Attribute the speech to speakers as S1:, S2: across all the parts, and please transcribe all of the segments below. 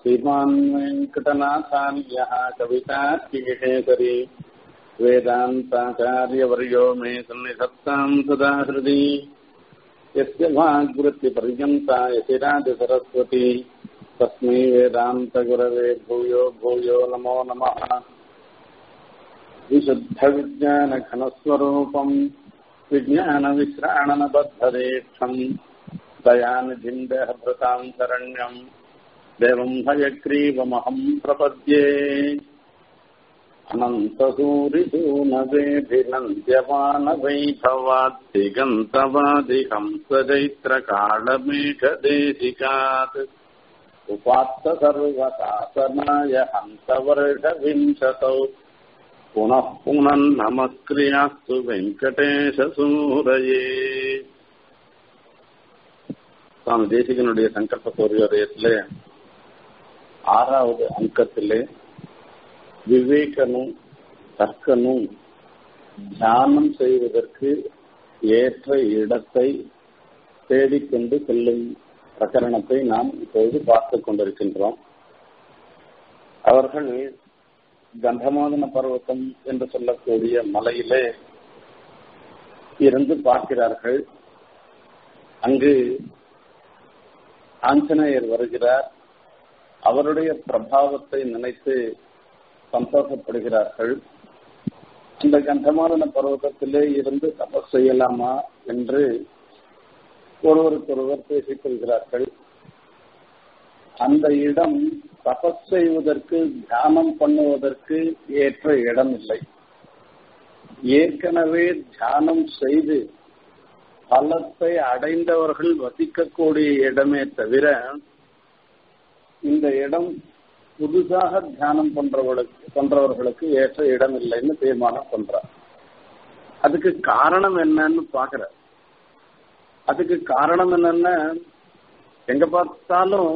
S1: श्रीमान् वेङ्कटनाथार्यः कवितार्किकेसरी वेदान्ताचार्यवर्यो मे सन्निधत्ताम् सदा हृदि यस्य भागवृत्तिपर्यन्ता यतिराजसरस्वती तस्मै वेदान्तगुरवे भूयो भूयो नमो नमः विशुद्धविज्ञानघनस्वरूपम् विज्ञानविश्राणनबद्धदीक्षम् दयानिधिम् देहभृताम् शरण्यम् देवम् हयग्रीवमहम् प्रपद्ये अनन्तसूरिसूनवेभिनन्द्यमानवैभवाद्दिगन्तवादिहंसचैत्रकालमेघदेशिकात् उपात्त सर्वशासनाय हंसवर्षविंशतौ पुनः पुनर्नमस्क्रियास्तु வெங்கடேசசூரையே சுவாமி தேசிகனுடைய சங்கல்ப சூரியோதயத்திலே ஆறாவது அங்கத்திலே விவேகனும் தர்க்கனும் தியானம் செய்வதற்கு ஏற்ற இடத்தை தேடிக்கொண்டு செல்லும் பிரகரணத்தை நாம் இப்போது பார்த்துக் கொண்டிருக்கின்றோம் அவர்கள் கந்தமாதன பர்வத்தம் என்று சொல்லக்கூடிய மலையிலே இருந்து பார்க்கிறார்கள் அங்கு ஆஞ்சநேயர் வருகிறார் அவருடைய பிரபாவத்தை நினைத்து சந்தோஷப்படுகிறார்கள் அந்த கந்தமாதன பர்வதத்திலே இருந்து தபஸ் செய்யலாமா என்று ஒருவருக்கொருவர் பேசிக் கொள்கிறார்கள் அந்த இடம் தபஸ் செய்வதற்கு தியானம் பண்ணுவதற்கு ஏற்ற இடம் இல்லை ஏற்கனவே தியானம் செய்து பலத்தை அடைந்தவர்கள் வசிக்கக்கூடிய இடமே தவிர இந்த இடம் புதுசாக தியானம் பண்றவர்களுக்கு பண்றவர்களுக்கு ஏற்ற இடம் இல்லைன்னு தீர்மானம் பண்றார் அதுக்கு காரணம் என்னன்னு பாக்குற அதுக்கு காரணம் என்னன்னா எங்க பார்த்தாலும்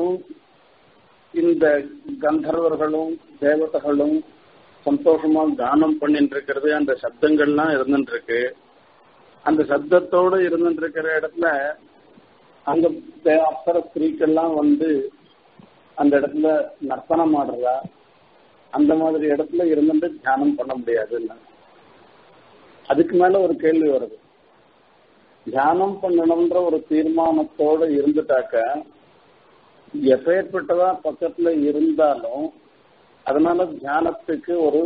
S1: இந்த கந்தர்வர்களும் தேவதைகளும் சந்தோஷமா கானம் பண்ணிட்டு இருக்கிறது அந்த சப்தங்கள்லாம் இருந்துட்டு இருக்கு அந்த சப்தத்தோடு இருந்துட்டு இருக்கிற இடத்துல அங்க அப்சர ஸ்திரீக்கெல்லாம் வந்து அந்த இடத்துல நர்த்தனம் ஆடுறதா அந்த மாதிரி இடத்துல இருந்துட்டு தியானம் பண்ண முடியாதுன்னு அதுக்கு மேல ஒரு கேள்வி வருது தியானம் பண்ணணும்ன்ற ஒரு தீர்மானத்தோட இருந்துட்டாக்க எப்பேற்பட்டதா பக்கத்துல இருந்தாலும் அதனால தியானத்துக்கு ஒரு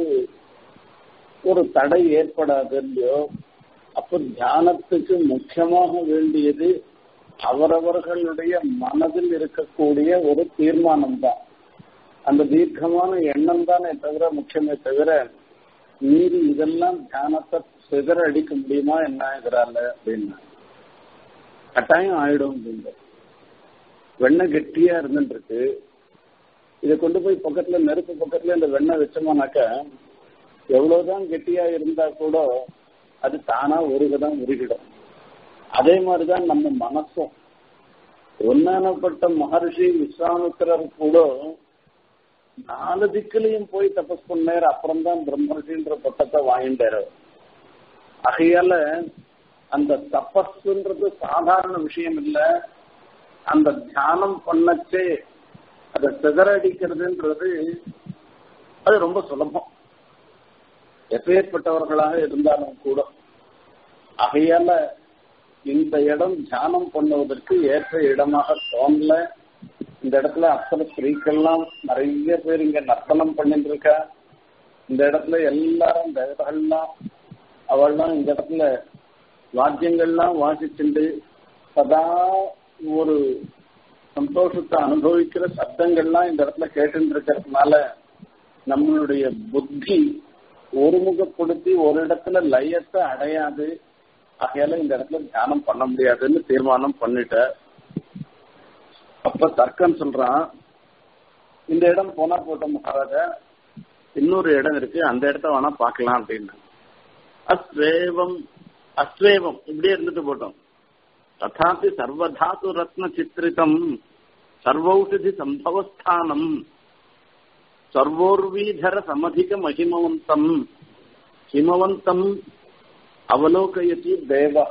S1: ஒரு தடை ஏற்படாது இல்லையோ அப்ப தியானத்துக்கு முக்கியமாக வேண்டியது அவரவர்களுடைய மனதில் இருக்கக்கூடிய ஒரு தீர்மானம் தான் அந்த தீர்க்கமான எண்ணம் தானே தவிர முக்கியமே தவிர மீறி இதெல்லாம் தியானத்தை சிதற அடிக்க முடியுமா என்ன இருக்கிறாங்க அப்படின்னா கட்டாயம் ஆயிடும் அப்படின்ற வெண்ணெய் கெட்டியா இருந்துட்டு இருக்கு இதை கொண்டு போய் பக்கத்துல நெருப்பு பக்கத்துல இந்த வெண்ணெய் வச்சோம்னாக்க எவ்வளவுதான் கெட்டியா இருந்தா கூட அது தானா உருகதான் உருகிடும் அதே மாதிரிதான் நம்ம மனசும் ஒன்னானப்பட்ட மகர்ஷி விஸ்வாமித்திரர் கூட நாலு திக்கிலையும் போய் தபஸ் பண்ணார் அப்புறம் தான் பிரம்மர்ஷின்ற பட்டத்தை வாங்கிட்டாரு ஆகையால அந்த தபஸ்ன்றது சாதாரண விஷயம் இல்லை அந்த தியானம் பண்ணச்சே அதை சிதறடிக்கிறதுன்றது அது ரொம்ப சுலபம் எப்பேற்பட்டவர்களாக இருந்தாலும் கூட ஆகையால இந்த இடம் தியானம் பண்ணுவதற்கு ஏற்ற இடமாக தோணல இந்த இடத்துல அத்தனை ஸ்திரீக்கள்லாம் நிறைய பேர் இங்க நர்த்தனம் பண்ணிட்டு இருக்கா இந்த இடத்துல எல்லாரும் தேவதைகள்லாம் அவள்லாம் இந்த இடத்துல வாத்தியங்கள்லாம் வாசிச்சுண்டு சதா ஒரு சந்தோஷத்தை அனுபவிக்கிற சப்தங்கள்லாம் இந்த இடத்துல கேட்டு இருக்கிறதுனால நம்மளுடைய புத்தி ஒருமுகப்படுத்தி ஒரு இடத்துல லயத்தை அடையாது ஆகையால இந்த இடத்துல தியானம் பண்ண முடியாதுன்னு தீர்மானம் பண்ணிட்ட அப்ப தர்க்கம் சொல்றான் இந்த இடம் போனா போட்ட மகாராஜா இன்னொரு இடம் இருக்கு அந்த இடத்த வேணா பார்க்கலாம் அப்படின்னு அஸ்வேவம் அஸ்வேவம் இப்படியே இருந்துட்டு போட்டோம் ததாபி சர்வதாத்து ரத்ன சித்திரிதம் சர்வௌஷதி சம்பவஸ்தானம் சர்வோர்வீதர சமதிக மகிமவந்தம் ஹிமவந்தம் அவலோகயதி தேவ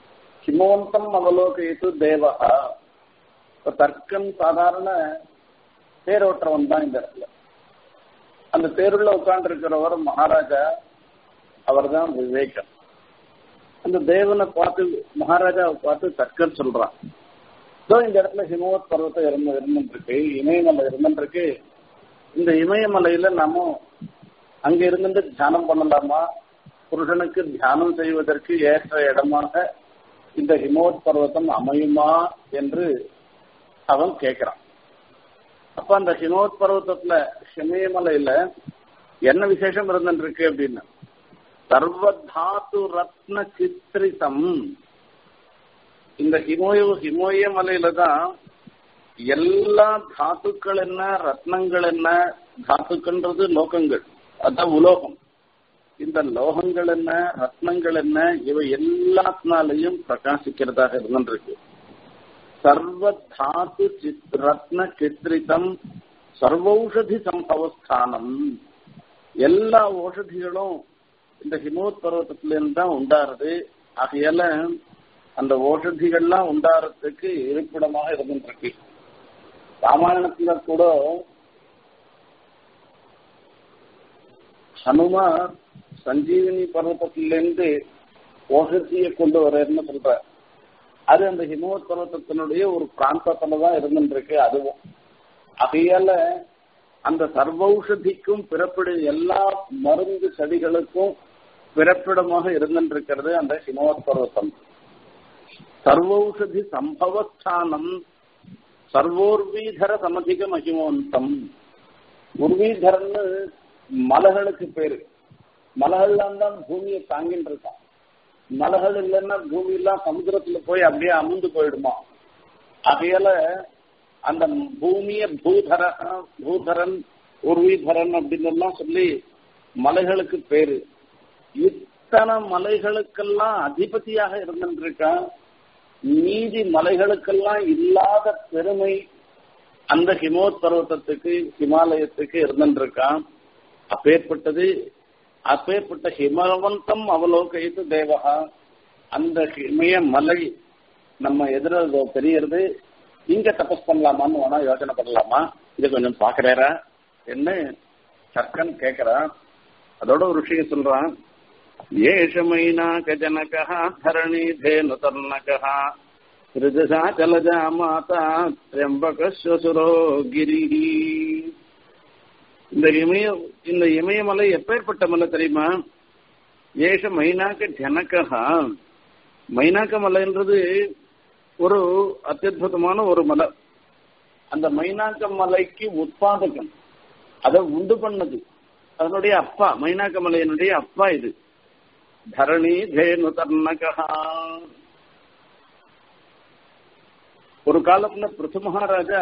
S1: ஹிமவந்தம் அவலோகயத்து தேவ இப்ப தர்க்கம் சாதாரண தேரோட்டுறவன் தான் இந்த இடத்துல அந்த தேருள்ள உட்கார்ந்து இருக்கிறவர் மகாராஜா அவர் தான் விவேகம் அந்த தேவனை பார்த்து மகாராஜாவை பார்த்து தர்க்கர் சொல்றான் இதோ இந்த இடத்துல ஹிமவத் பர்வத்தை இருந்து இருந்துருக்கு இமயமலை இருந்துருக்கு இந்த இமயமலையில நாம அங்க இருந்து தியானம் பண்ணலாமா புருஷனுக்கு தியானம் செய்வதற்கு ஏற்ற இடமாக இந்த ஹிமவத் பர்வதம் அமையுமா என்று அவன் கேட்கிறான் அப்ப அந்த ஹிமவத் பர்வத்தத்துல ஹிமயமலையில என்ன விசேஷம் இருந்துருக்கு அப்படின்னு சர்வதாத்து ரத்ன சித்திரிதம் இந்த ஹிமோய ஹிமோய மலையில தான் எல்லா தாத்துக்கள் என்ன ரத்னங்கள் என்ன தாத்துக்கள்ன்றது லோகங்கள் அதான் உலோகம் இந்த லோகங்கள் என்ன ரத்னங்கள் என்ன இவை எல்லாத்தினாலையும் பிரகாசிக்கிறதாக இருந்துருக்கு சர்வ தாத்து சித் ரத்ன சித்திரிதம் சர்வௌஷதி சம்பவஸ்தானம் எல்லா ஓஷதிகளும் இந்த ஹிமோத் பர்வத்தத்திலிருந்து தான் உண்டாருது ஆகையால அந்த ஓஷதிகள்லாம் உண்டாறதுக்கு இருப்பிடமாக இருந்துருக்கு ராமாயணத்துல கூட ஹனுமார் சஞ்சீவினி பர்வத்தத்திலிருந்து ஓஷதியை கொண்டு வரேன்னு சொல்ற அது அந்த ஹிமவத் பர்வத்தத்தினுடைய ஒரு பிராந்தத்துல தான் இருந்துருக்கு அதுவும் ஆகையால அந்த சர்வௌஷதிக்கும் பிறப்பிட எல்லா மருந்து செடிகளுக்கும் பிறப்பிடமாக இருந்திருக்கிறது அந்த ஹிமவத் பர்வத்தம் சர்வௌஷதி சம்பவஸ்தானம் சர்வோர்வீதர சமதிக மகிமவந்தம் உர்வீதரன்னு மலைகளுக்கு பேரு மலைகள்லாம் தான் பூமியை தாங்கின்னு இருக்கான் மலைகள் இல்லைன்னா பூமி எல்லாம் சமுத்திரத்துல போய் அப்படியே அமுந்து போயிடுமா ஆகையால அந்த பூமிய பூதர பூதரன் உர்வீதரன் அப்படின்னு எல்லாம் சொல்லி மலைகளுக்கு பேரு இத்தனை மலைகளுக்கெல்லாம் அதிபதியாக இருந்திருக்கான் மீதி மலைகளுக்கெல்லாம் இல்லாத பெருமை அந்த ஹிமோத் பர்வத்தத்துக்கு ஹிமாலயத்துக்கு இருந்திருக்கான் அப்பேற்பட்டது அப்பேற்பட்ட ஹிமவந்தம் அவலோகித்து தேவகா அந்த ஹிமய மலை நம்ம எதிர தெரியறது இங்க தபஸ் பண்ணலாமான்னு வேணா யோசனை பண்ணலாமா இதை கொஞ்சம் பாக்குறாரா என்ன சர்க்கன் கேக்குறான் அதோட ஒரு விஷயம் சொல்றான் ஏஷமைனாக ஜனகா தரணி தேனு தர்ணகா ரிஜசா கலஜா மாதா திரம்பகஸ்வசுரோ கிரிஹி இந்த இமய இந்த இமயமலை எப்பேற்பட்ட மலை தெரியுமா ஏஷ மைனாக்க ஜனகா மைனாக்க மலைன்றது ஒரு அத்தியுதமான ஒரு மலை அந்த மைனாக்க மலைக்கு உற்பாதகன் அதை உண்டு பண்ணது அதனுடைய அப்பா மைனாக்க மலையினுடைய அப்பா இது தரணி தேனு தர்ணகா ஒரு காலத்துல பிருத்து மகாராஜா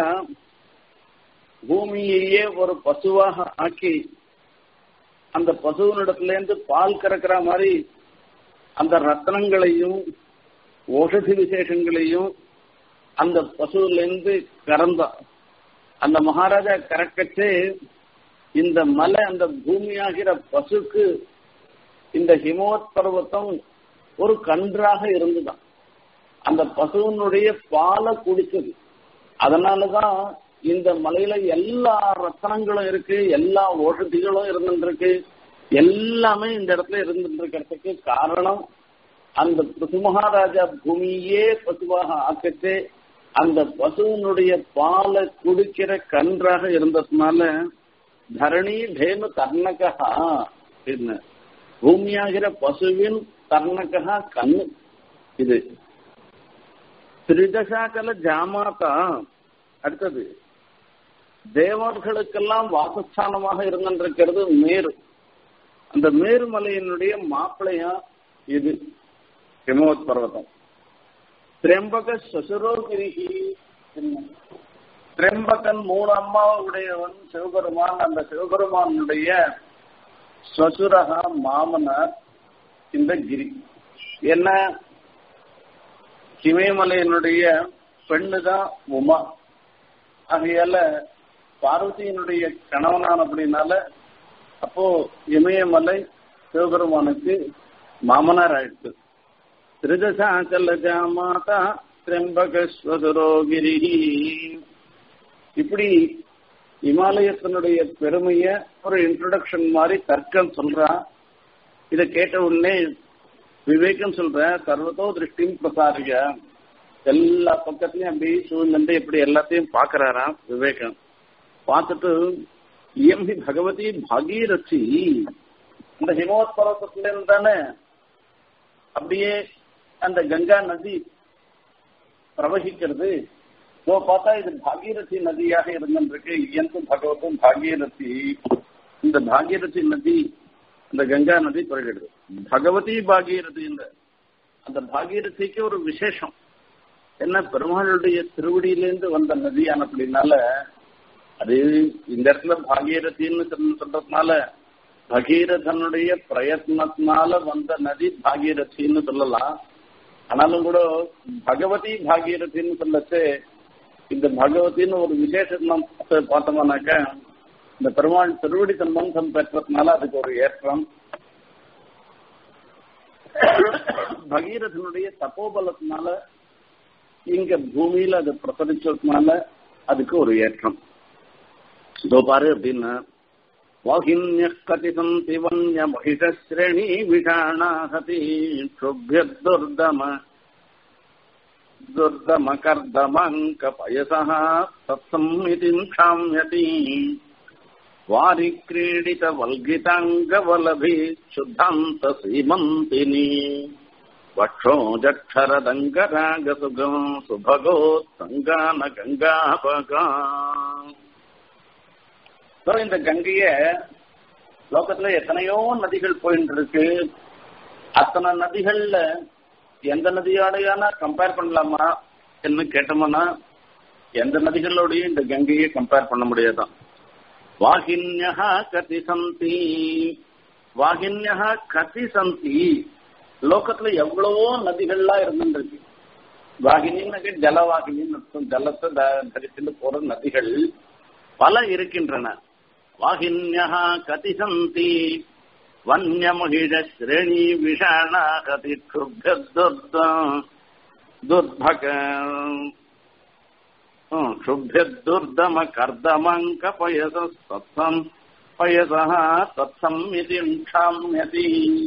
S1: பூமியையே ஒரு பசுவாக ஆக்கி அந்த பசுவனிடத்துல இருந்து பால் கறக்கிற மாதிரி அந்த ரத்னங்களையும் ஓஷதி விசேஷங்களையும் அந்த பசுல இருந்து கறந்தான் அந்த மகாராஜா கறக்கச்சே இந்த மலை அந்த பூமியாகிற பசுக்கு இந்த ஹிமவத் பர்வத்தம் ஒரு கன்றாக இருந்துதான் அந்த பசுவனுடைய பாலை குடிச்சது அதனாலதான் இந்த மலையில எல்லா ரத்தனங்களும் இருக்கு எல்லா ஓஷதிகளும் இருந்துருக்கு எல்லாமே இந்த இடத்துல இருந்துட்டு இருக்கிறதுக்கு காரணம் அந்த பசு மகாராஜா பூமியே பசுவாக ஆக்கச்சு அந்த பசுவனுடைய பாலை குடிக்கிற கன்றாக இருந்ததுனால தரணி தேனு தர்ணகா அப்படின்னு பூமியாகிற பசுவின் தர்ணகா கண்ணு இது திரிதசாக்கல ஜாமாதா அடுத்தது தேவர்களுக்கெல்லாம் வாசஸ்தானமாக இருந்திருக்கிறது மேரு அந்த மேருமலையினுடைய மாப்பிளையா இது ஹிமவத் பர்வதம் திரம்பக சசுரோகிரிகி திரம்பகன் மூணு அம்மாவுடையவன் சிவபெருமான் அந்த சிவபெருமானுடைய சசுரகா மாமனார் இந்த கிரி என்ன ஹிமயமலையினுடைய பெண்ணு தான் உமா ஆகையால பார்வதியினுடைய கணவனான் அப்படின்னால அப்போ இமயமலை சிவபெருமானுக்கு மாமனார் ஆயிடுச்சு திருதசாச்சலஜா மாதா திரம்பகஸ்வதரோகிரி இப்படி இமாலயத்தினுடைய பெருமைய ஒரு இன்ட்ரோடக்ஷன் மாதிரி தர்க்கம் சொல்றான் இதை கேட்ட உடனே விவேகம் சொல்ற சர்வத்தோ திருஷ்டியும் பிரசாரிக எல்லா பக்கத்துலயும் அப்படி சூழ்நிலை இப்படி எல்லாத்தையும் பாக்குறாராம் விவேகம் பார்த்துட்டு இயம்பி பகவதி பாகீரசி இந்த ஹிமவத் பர்வத்தத்துல இருந்து தானே அப்படியே அந்த கங்கா நதி பிரவகிக்கிறது இப்போ பார்த்தா இது பாகீரதி நதியாக இருந்திருக்கு இயந்து பகவத்தும் பாகீரதி இந்த பாகீரதி நதி இந்த கங்கா நதி பிறகுது பகவதி பாகீரதி இந்த அந்த பாகீரதிக்கு ஒரு விசேஷம் என்ன பெருமாளுடைய திருவடியிலேருந்து வந்த நதியான அப்படின்னால அது இந்த இடத்துல பாகீரதின்னு சொல்றதுனால பகீரதனுடைய பிரயத்னத்தினால வந்த நதி பாகீரதின்னு சொல்லலாம் ஆனாலும் கூட பகவதி பாகீரதின்னு சொல்லச்சு இந்த பகவதின்னு ஒரு விசேஷம் பார்த்தோம்னாக்க இந்த பெருமாள் திருவடி சம்பந்தம் பெற்றதுனால அதுக்கு ஒரு ஏற்றம் பகீரதனுடைய தப்போபலத்தினால இங்க பூமியில அது பிரசரிச்சதுனால அதுக்கு ஒரு ஏற்றம் இதோ பாரு அப்படின்னா வாகின்ய கதிசந்தி வன்ய மகிஷஸ்ரேணி விஷாணாஹதி க்ஷுபியர்துர்தம துர்தம கர்தமங்க பயசः தத்சம்மிதிம் க்ஷாம்யதி வாரி क्रीडित वल्गिताङ्गवलभि शुद्धान्त सीमन्तिनी वक्षो जक्षरदङ्गरागसुगम சுபகோத்சங்கான கங்காபகா இந்த கங்கைய லோகத்துல எத்தனையோ நதிகள் போயிட்டு இருக்கு அத்தனை நதிகள்ல எந்த நதியோடையான கம்பேர் பண்ணலாமா என்று கேட்டோம்னா எந்த நதிகளோடையும் இந்த கங்கையை கம்பேர் பண்ண முடியாதான் வாகின்யா கதி சந்தி வாகின்யா கதி சந்தி லோகத்துல எவ்வளவோ நதிகள்லாம் இருந்துருக்கு வாகினின்னு ஜலவாகினின்னு அர்த்தம் ஜலத்தை தரித்துட்டு போற நதிகள் பல இருக்கின்றன வாகின்யா கதி சந்தி வன்யமகிழ ஸ்ரேணி விஷாணா கதி துர்பக क्षुभ्यदुर्दम कर्दमङ्क पयस तत्सम् पयसः தத்சம் க்ஷாமியதி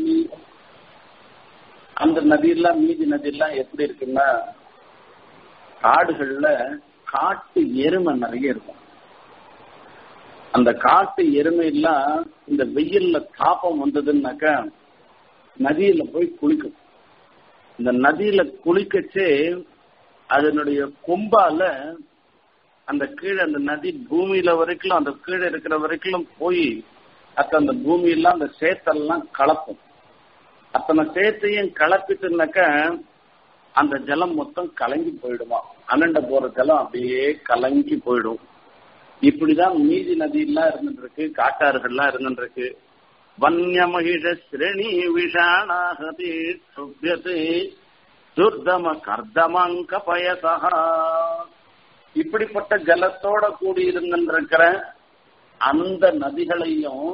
S1: அந்த நதியெல்லாம் மீதி நதியெல்லாம் எப்படி இருக்குன்னா காடுகள்ல காட்டு எருமை நிறைய இருக்கும் அந்த காட்டு எருமை எல்லாம் இந்த வெயில்ல தாப்பம் வந்ததுன்னாக்கா நதியில போய் குளிக்கும் இந்த நதியில குளிக்கச்சே அதனுடைய கொம்பால அந்த கீழே அந்த நதி பூமியில வரைக்கும் அந்த கீழே இருக்கிற வரைக்கும் போய் அத்த அந்த பூமியெல்லாம் அந்த சேத்தெல்லாம் கலப்பும் அத்தனை சேத்தையும் கலப்பிட்டுனாக்க அந்த ஜலம் மொத்தம் கலங்கி போயிடுமா அனண்ட போற ஜலம் அப்படியே கலங்கி போயிடும் இப்படிதான் மீதி நதியெல்லாம் இருந்துட்டு இருக்கு காட்டாறுகள்லாம் இருந்துட்டு இருக்கு வன்யமகிஷ ஸ்ரேணி விஷாணாகதி சுபியதே துர்தம கர்தமங்க பயசா இப்படிப்பட்ட ஜலத்தோட கூடி இருந்திருக்கிற அந்த நதிகளையும்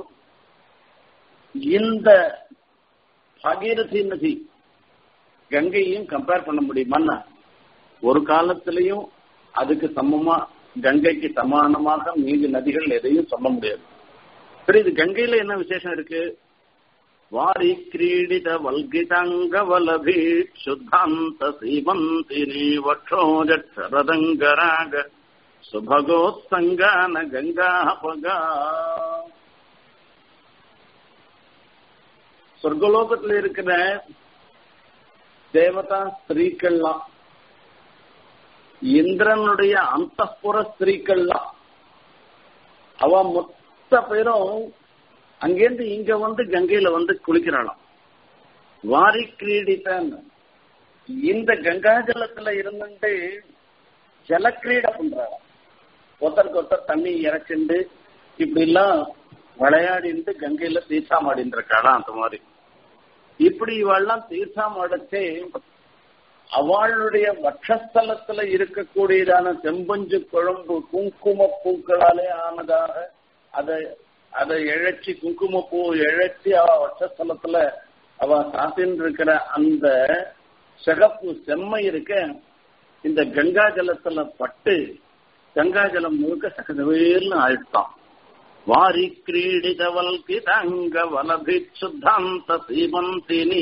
S1: இந்த பகீரதி நதி கங்கையும் கம்பேர் பண்ண முடியுமா ஒரு காலத்திலையும் அதுக்கு சமமா கங்கைக்கு சமானமாக மீதி நதிகள் எதையும் சொல்ல முடியாது சரி இது கங்கையில என்ன விசேஷம் இருக்கு வாரி கிரீடித வல்கிதங்கவலபி சுத்தாந்த சீமந்தினி வட்சோஜரதங்கராக சுபகோத்சங்கான கங்காபகா சொர்க்கலோகத்துல இருக்கிற தேவதா ஸ்திரீக்கள்லாம் இந்திரனுடைய அந்தப்புற ஸ்திரீக்கள்லாம் அவ மொத்த பேரும் அங்கேருந்து இங்க வந்து கங்கையில வந்து குளிக்கிறாளாம் வாரி கிரீடித்தான் இந்த கங்கா ஜலத்துல இருந்துட்டு ஜலக்கிரீடை பண்றாளாம் ஒருத்தருக்கு ஒருத்தர் தண்ணி இறச்சிண்டு இப்படி எல்லாம் விளையாடிட்டு கங்கையில தீர்த்தாமாடின்னு இருக்காளாம் அந்த மாதிரி இப்படி இவெல்லாம் தீர்த்தாமாடச்சே அவளுடைய வட்சஸ்தலத்துல இருக்கக்கூடியதான செம்பஞ்சு குழம்பு குங்கும பூக்களாலே ஆனதாக அதை அதை இழைச்சி குங்கும பூ இழைச்சி அவ வட்சஸ்தலத்துல அவ சாத்தின்னு இருக்கிற அந்த சிகப்பு செம்மை இருக்க இந்த கங்கா ஜலத்துல பட்டு கங்காஜலம் முழுக்க சகதவேர்னு ஆயிட்டான் வாரி கிரீடிதவல்கிதங்க வலபிச்சுத்தாந்த சீமந்தினி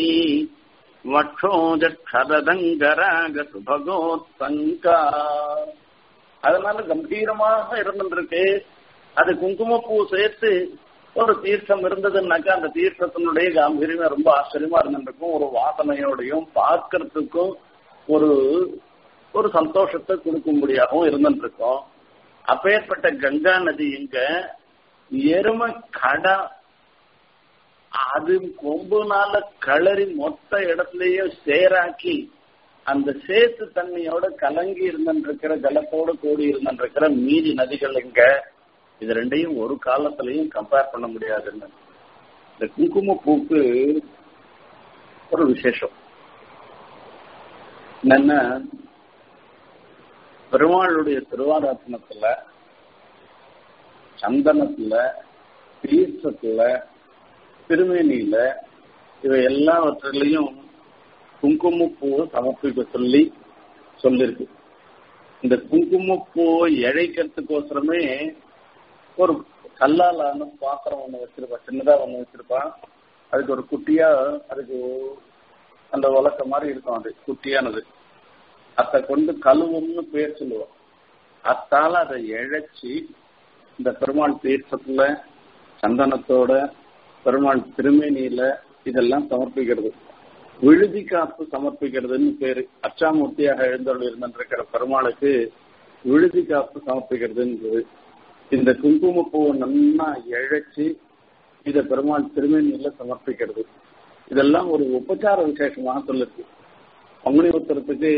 S1: வட்சோஜரதங்கராக சுபகோத்சங்கா அதனால கம்பீரமாக இருந்துருக்கு அது குங்குமப்பூ சேர்த்து ஒரு தீர்த்தம் இருந்ததுன்னாக்கா அந்த தீர்த்தத்தினுடைய காம்பீரியமே ரொம்ப ஆச்சரியமா இருந்துருக்கும் ஒரு வாசனையோடையும் பார்க்கறதுக்கும் ஒரு ஒரு சந்தோஷத்தை கொடுக்கும்படியாகவும் இருந்துருக்கும் அப்பேற்பட்ட கங்கா நதி இங்க எரும கடா அது கொம்புனால களறி மொத்த இடத்துலயும் சேராக்கி அந்த சேத்து தண்ணியோட கலங்கி இருந்திருக்கிற ஜலத்தோடு கூடி இருந்திருக்கிற மீதி நதிகள் இங்க இது ரெண்டையும் ஒரு காலத்திலையும் கம்பேர் பண்ண முடியாதுன்னு இந்த குங்கும பூக்கு ஒரு விசேஷம் என்னன்னா பெருமாளுடைய திருவாராசனத்துல சந்தனத்துல தீர்த்தத்துல திருமேனியில இவை எல்லாவற்றிலையும் குங்குமப்பூவை சமர்ப்பிக்க சொல்லி சொல்லிருக்கு இந்த குங்குமப்பூவை இழைக்கிறதுக்கோசரமே ஒரு கல்லாலான பாத்திரம் ஒண்ணு வச்சிருப்பா சின்னதா ஒண்ணு வச்சிருப்பான் அதுக்கு ஒரு குட்டியா அதுக்கு அந்த உலக்க மாதிரி இருக்கும் அது குட்டியானது அத்தை கொண்டு கழுவும்னு பேர் சொல்லுவோம் அத்தால அதை இழைச்சி இந்த பெருமாள் தீர்த்தத்துல சந்தனத்தோட பெருமாள் திருமேனியில இதெல்லாம் சமர்ப்பிக்கிறது விழுதி காப்பு சமர்ப்பிக்கிறதுன்னு பேரு அச்சாமூர்த்தியாக எழுந்தொழி இருந்திருக்கிற பெருமாளுக்கு விழுதி காப்பு சமர்ப்பிக்கிறதுன்றது இந்த குங்குமப்பூவை நல்லா இழைச்சி இத பெருமாள் திருமேனியில சமர்ப்பிக்கிறது இதெல்லாம் ஒரு உபச்சார விசேஷமாக சொல்லிருக்கு பங்குனி உத்தரத்துக்கு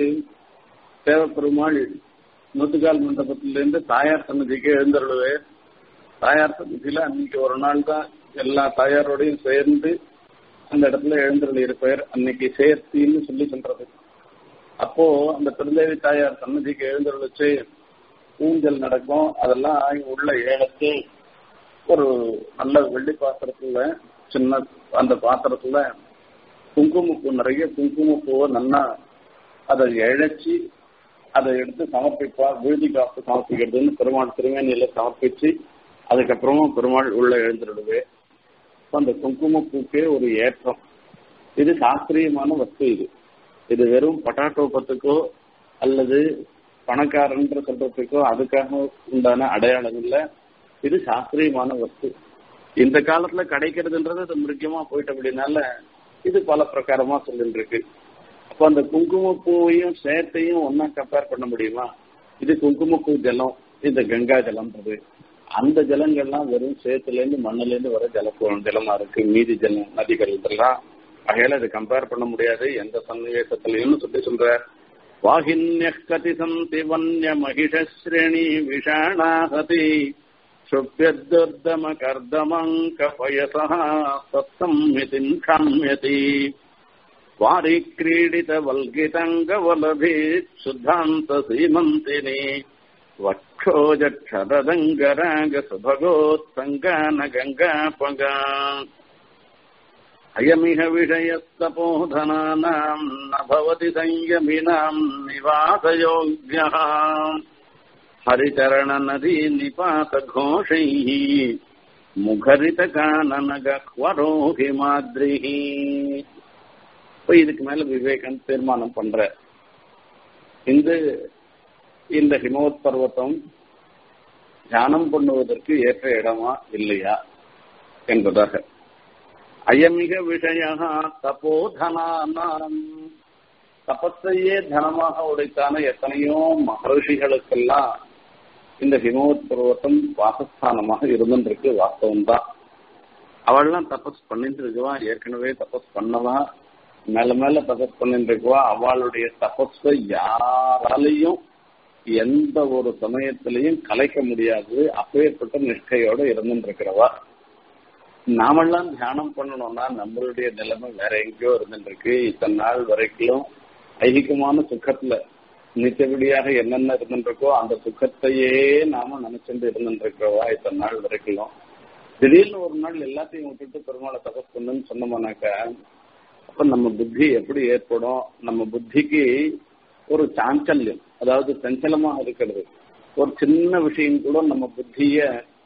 S1: தேவ பெருமாள் நூத்துக்கால் மண்டபத்திலிருந்து தாயார் சன்னதிக்கு எழுந்தருளுவேன் தாயார் சன்னதியில அன்னைக்கு ஒரு நாள் தான் எல்லா தாயாரோடையும் சேர்ந்து அந்த இடத்துல எழுந்தருள் இருப்பார் அன்னைக்கு சேர்த்தின்னு சொல்லி சொல்றது அப்போ அந்த திருந்தேவி தாயார் சன்னதிக்கு எழுந்தருளிச்சு ஊஞ்சல் நடக்கும் அதெல்லாம் ஆகி உள்ள ஏலத்து ஒரு நல்ல வெள்ளி பாத்திரத்துல சின்ன அந்த பாத்திரத்துல குங்குமப்பூ நிறைய குங்குமப்பூவை நல்லா அதை இழைச்சி அதை எடுத்து சமர்ப்பிப்பா விழுதி காப்பு சமர்ப்பிக்கிறதுன்னு பெருமாள் திருவேணியில சமர்ப்பிச்சு அதுக்கப்புறமா பெருமாள் உள்ள எழுந்துடுவே அந்த குங்குமப்பூக்கே ஒரு ஏற்றம் இது சாஸ்திரியமான வஸ்து இது இது வெறும் பட்டாட்டோப்பத்துக்கோ அல்லது பணக்காரன்ற சொல்றதுக்கோ அதுக்காக உண்டான அடையாளம் இல்லை இது சாஸ்திரியமான வஸ்து இந்த காலத்துல கிடைக்கிறதுன்றது அது முக்கியமா போயிட்ட அப்படின்னால இது பல பிரகாரமா சொல்லிட்டு இருக்கு அப்ப அந்த குங்குமப்பூவையும் சேத்தையும் ஒன்னா கம்பேர் பண்ண முடியுமா இது குங்குமப்பூ ஜலம் இந்த கங்கா ஜலம்ன்றது அந்த ஜலங்கள்லாம் வெறும் சேத்துல இருந்து மண்ணுல இருந்து வர ஜல ஜலமா இருக்கு மீதி ஜலம் நதிகள் இதெல்லாம் வகையில அது கம்பேர் பண்ண முடியாது எந்த சன்னிவேசத்திலையும் சொல்லி சொல்ற வாகின்ய கதி சந்தி வன்ய மகிஷஸ்ரேணி விஷாணாஹதி சுப்பியர்தம கர்தமங்க பயசா சத்தம்யதின் காமியதி வாரி கிரீடித வல்கிதங்க வலபி சுத்தாந்த சீமந்தினி வक्षोजक्षरदङ्गराग सुभगोत्सङ्गान गङ्गापगा अयमिह विषयस्तपोधनानाम् न भवति संयमिनाम् निवासयोग्यः हरिचरणनदी निपातघोषैः முகரிதகானனகவரோ ஹிமாத்ரிஹி இப்போ இதுக்கு மேல விவேகன் தீர்மானம் பண்ற இந்த இந்த ஹிமவத் பர்வத்தம் தியானம் பண்ணுவதற்கு ஏற்ற இடமா இல்லையா என்பதாக அயமிக விஷய தபோதனானாம் தபஸையே தனமாக உடைத்தான எத்தனையோ மகர்ஷிகளுக்கெல்லாம் இந்த ஹிமவத் பர்வத்தம் வாசஸ்தானமாக இருந்துருக்கு வாஸ்தவம் தான் அவள்லாம் தபஸ் பண்ணிட்டு இருக்குவா ஏற்கனவே தபஸ் பண்ணவா மேல மேல தபஸ் பண்ணிட்டு இருக்குவா அவளுடைய தபஸை யாராலையும் எந்த ஒரு சமயத்திலையும் கலைக்க முடியாது அப்பேற்பட்ட நிஷ்டையோட இருந்துருக்கிறவா நாமெல்லாம் தியானம் பண்ணணும்னா நம்மளுடைய நிலைமை வேற எங்கேயோ இருந்துருக்கு இத்தனை நாள் வரைக்கும் ஐகிகமான சுக்கத்துல நிச்சயபடியாக என்னென்ன இருந்துருக்கோ அந்த சுக்கத்தையே நாம நினைச்சுட்டு இருந்துருக்கிறவா இத்தனை நாள் வரைக்கும் திடீர்னு ஒரு நாள் எல்லாத்தையும் விட்டுட்டு பெருமாளை தபஸ் பண்ணுன்னு சொன்னோம்னாக்கா அப்ப நம்ம புத்தி எப்படி ஏற்படும் நம்ம புத்திக்கு ஒரு சாஞ்சல்யம் அதாவது சஞ்சலமாக இருக்கிறது ஒரு சின்ன விஷயம் கூட நம்ம புத்திய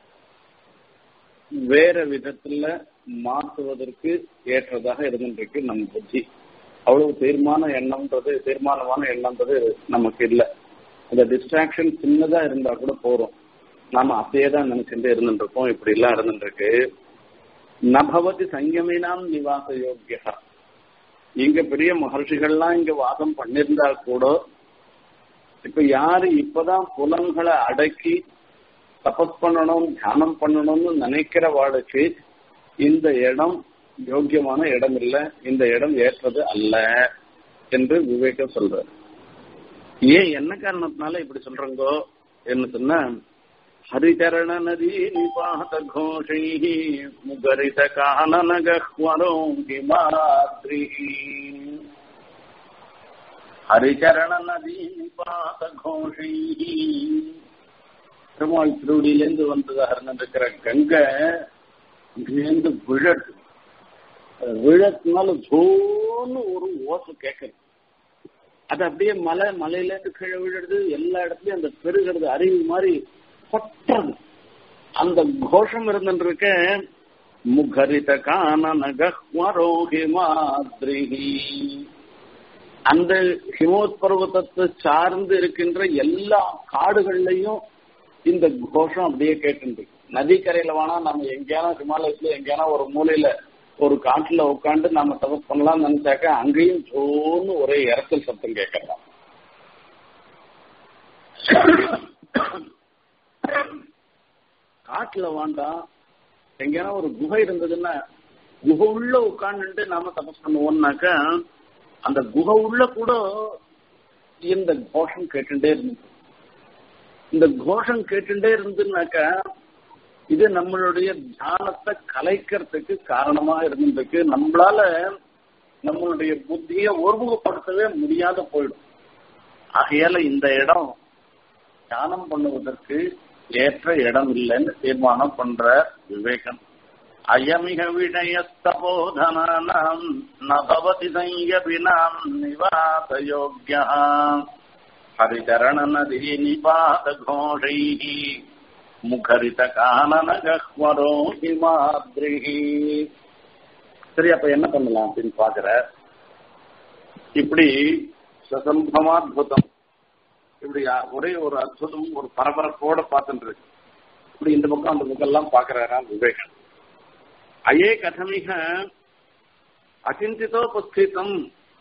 S1: வேற விதத்துல மாற்றுவதற்கு ஏற்றதாக இருந்துருக்கு நம்ம புத்தி அவ்வளவு தீர்மான எண்ணம்ன்றது தீர்மானமான எண்ணம்ன்றது நமக்கு இல்லை அந்த டிஸ்ட்ராக்ஷன் சின்னதா இருந்தா கூட போறோம் நாம அப்படியே தான் நினைச்சுட்டு இருந்துட்டு இருக்கோம் இப்படி எல்லாம் இருந்துட்டு இருக்கு நபவதி சங்கமினாம் நிவாச யோக்கியா இங்க பெரிய மகர்ஷிகள்லாம் இங்க வாதம் பண்ணிருந்தா கூட இப்ப யாரு இப்பதான் புலன்களை அடக்கி தபஸ் பண்ணணும் தியானம் பண்ணணும்னு நினைக்கிற வாளுக்கு இந்த இடம் யோக்கியமான இடம் இல்ல இந்த இடம் ஏற்றது அல்ல என்று விவேகம் சொல்றாரு ஏன் என்ன காரணத்தினால இப்படி சொல்றங்கோ என்ன சொன்னா ஹரிச்சரண நதி நிபாத கோஷை முகரித கானன கஹ்வரோ ஹிமாத்ரி ஹரிச்சரண நதி நிபாத கோஷை பெருமாள் திருவடியிலேருந்து வந்ததாக இருந்திருக்கிற கங்கை இங்கிருந்து விழட்டு விழத்துனால ஜோன்னு ஒரு ஓசை கேட்கறது அது அப்படியே மலை மலையில இருந்து கீழே விழுறது எல்லா இடத்துலயும் அந்த பெருகிறது அருவி மாதிரி கொட்டுறது அந்த கோஷம் இருந்துருக்க முகரித கானன கஹ்வரோகி மாதிரிகி அந்த ஹிமோத் பர்வதத்தை சார்ந்து இருக்கின்ற எல்லா காடுகள்லையும் இந்த கோஷம் அப்படியே கேட்டு நதிக்கரையில வேணா நம்ம எங்கேயானா ஹிமாலயத்துல எங்கேயானா ஒரு மூலையில ஒரு காட்டுல உட்காந்து நாம தபஸ் பண்ணலாம்னு நினைச்சாக்க அங்கேயும் ஜோன்னு ஒரே இறக்கல் சத்தம் கேட்கலாம் காட்டுல வேண்டாம் எங்கேயானா ஒரு குகை இருந்ததுன்னா குகை உள்ள உட்காந்துட்டு நாம தபஸ் பண்ணுவோம்னாக்க அந்த குகை உள்ள கூட இந்த கோஷம் கேட்டுட்டே இருந்தது இந்த கோஷம் கேட்டுட்டே இருந்துனாக்கா இது நம்மளுடைய தியானத்தை கலைக்கிறதுக்கு காரணமா இருந்திருக்கு நம்மளால நம்மளுடைய புத்தியை ஒருமுகப்படுத்தவே முடியாத போயிடும் ஆகையால இந்த இடம் தியானம் பண்ணுவதற்கு ஏற்ற இடம் இல்லைன்னு தீர்மானம் பண்ற விவேகம் அயமிக விடயஸ்தபோதனாம் நபவதி சங்கபினாம் நிவாச யோக்கியா ஹரிச்சரண நதி நிபாத கோஷை முகரித கானன கஹ்வரோ ஹிமாத்ரிஹி சரி அப்ப என்ன பண்ணலாம் அப்படின்னு பாக்குற இப்படி சசம்பமாத்புதம் இப்படி ஒரே ஒரு அற்புதம் ஒரு பரபரப்போட பார்த்துட்டு இருக்கு இப்படி இந்த பக்கம் அந்த பக்கம் எல்லாம் பாக்குறாரா விவேகம் அயே கதமிக அச்சிந்திதோபஸ்திதம்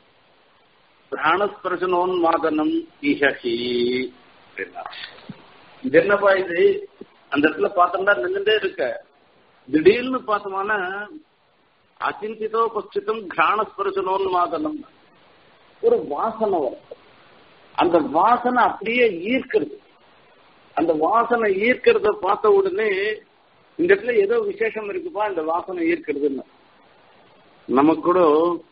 S1: பிராணஸ்பர்சனோன்மாதனம் இஹி அப்படின்னா இது என்னப்பா இது அந்த இடத்துல பார்த்தோம்னா நின்றுட்டே இருக்க திடீர்னு பார்த்தோம்னா அச்சிந்திதோபஸ்திதம் கிராணஸ்பர்சனோன்மாதனம் ஒரு வாசனை வரும் அந்த வாசனை அப்படியே ஈர்க்கிறது அந்த வாசனை ஈர்க்கிறத பார்த்த உடனே இந்த இடத்துல ஏதோ விசேஷம் இருக்குப்பா இந்த வாசனை ஈர்க்கிறதுன்னு நமக்கு கூட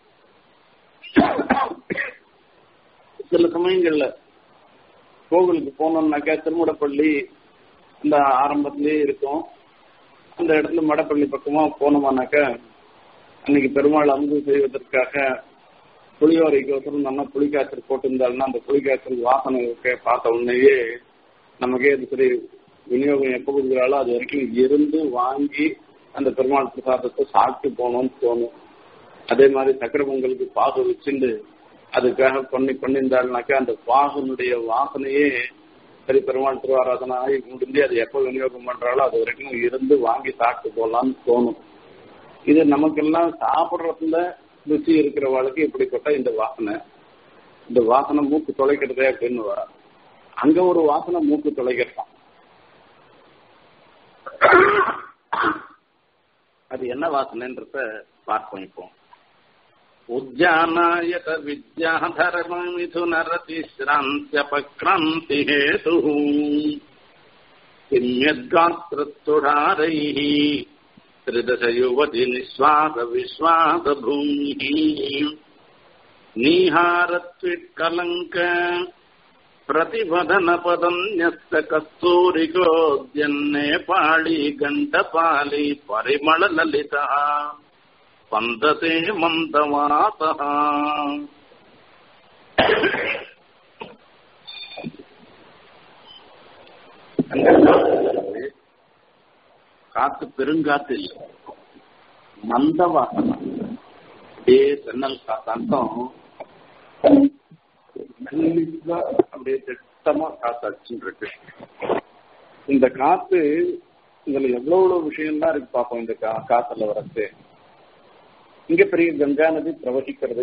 S1: சில சமயங்கள்ல கோவிலுக்கு போனோம்னாக்கா திருமுடப்பள்ளி இந்த ஆரம்பத்திலேயே இருக்கும் அந்த இடத்துல மடப்பள்ளி பக்கமா போனோமானாக்கா அன்னைக்கு பெருமாள் அமுது செய்வதற்காக புளியோரைக்கோசரம் நம்ம புளிக்காய்ச்சல் போட்டிருந்தாலும்னா அந்த புளிக்காய்ச்சல் வாசனை பார்த்த உடனேயே நமக்கே அது சரி விநியோகம் எப்போ கொடுக்குறாளோ அது வரைக்கும் இருந்து வாங்கி அந்த பெருமாள் பிரசாதத்தை சாப்பிட்டு போகணும்னு தோணும் அதே மாதிரி சக்கரை பொங்கலுக்கு பாகு வச்சுண்டு அதுக்காக பண்ணி பண்ணியிருந்தாள்னாக்கா அந்த பாகனுடைய வாசனையே சரி பெருமாள் திருவாராதனை ஆகி முடிஞ்சு அது எப்போ விநியோகம் பண்றாலோ அது வரைக்கும் இருந்து வாங்கி சாப்பிட்டு போகலாம்னு தோணும் இது நமக்கெல்லாம் சாப்பிட்றதுல ருச்சி இருக்கிறவாளுக்கு இப்படிப்பட்ட இந்த வாசனை இந்த வாசனை மூக்கு தொலைக்கிறதே அப்படின்னு வர அங்க ஒரு வாசனை மூக்கு தொலைக்கிறதான் அது என்ன வாசனைன்றத பார்ப்போம் இப்போ उद्यानायत विद्याधर्ममिथुनरतिश्रान्त्यपक्रान्तिहेतुः किम्यद्गात्रस्तुढारैः त्रिदशयुवति निःश्वासविश्वासभूमिः नीहारत्विट्कलङ्क प्रतिपदनपदन्यस्तकस्तूरिकोद्यन्नेपाळी गण्डपाली परिमळललितः स्पन्दते मन्दवातः காத்து பெருங்காத்து இல்லை மந்த வாசனை அப்படியே சென்னல் காத்தாட்டம் மெல்லிசா அப்படியே திட்டமா காத்து அடிச்சுட்டு இருக்கு இந்த காத்து இதுல எவ்வளவு எவ்வளவு விஷயம்லாம் இருக்கு பார்ப்போம் இந்த கா- காத்துல வரது இங்க பெரிய கங்கா நதி பிரவகிக்கிறது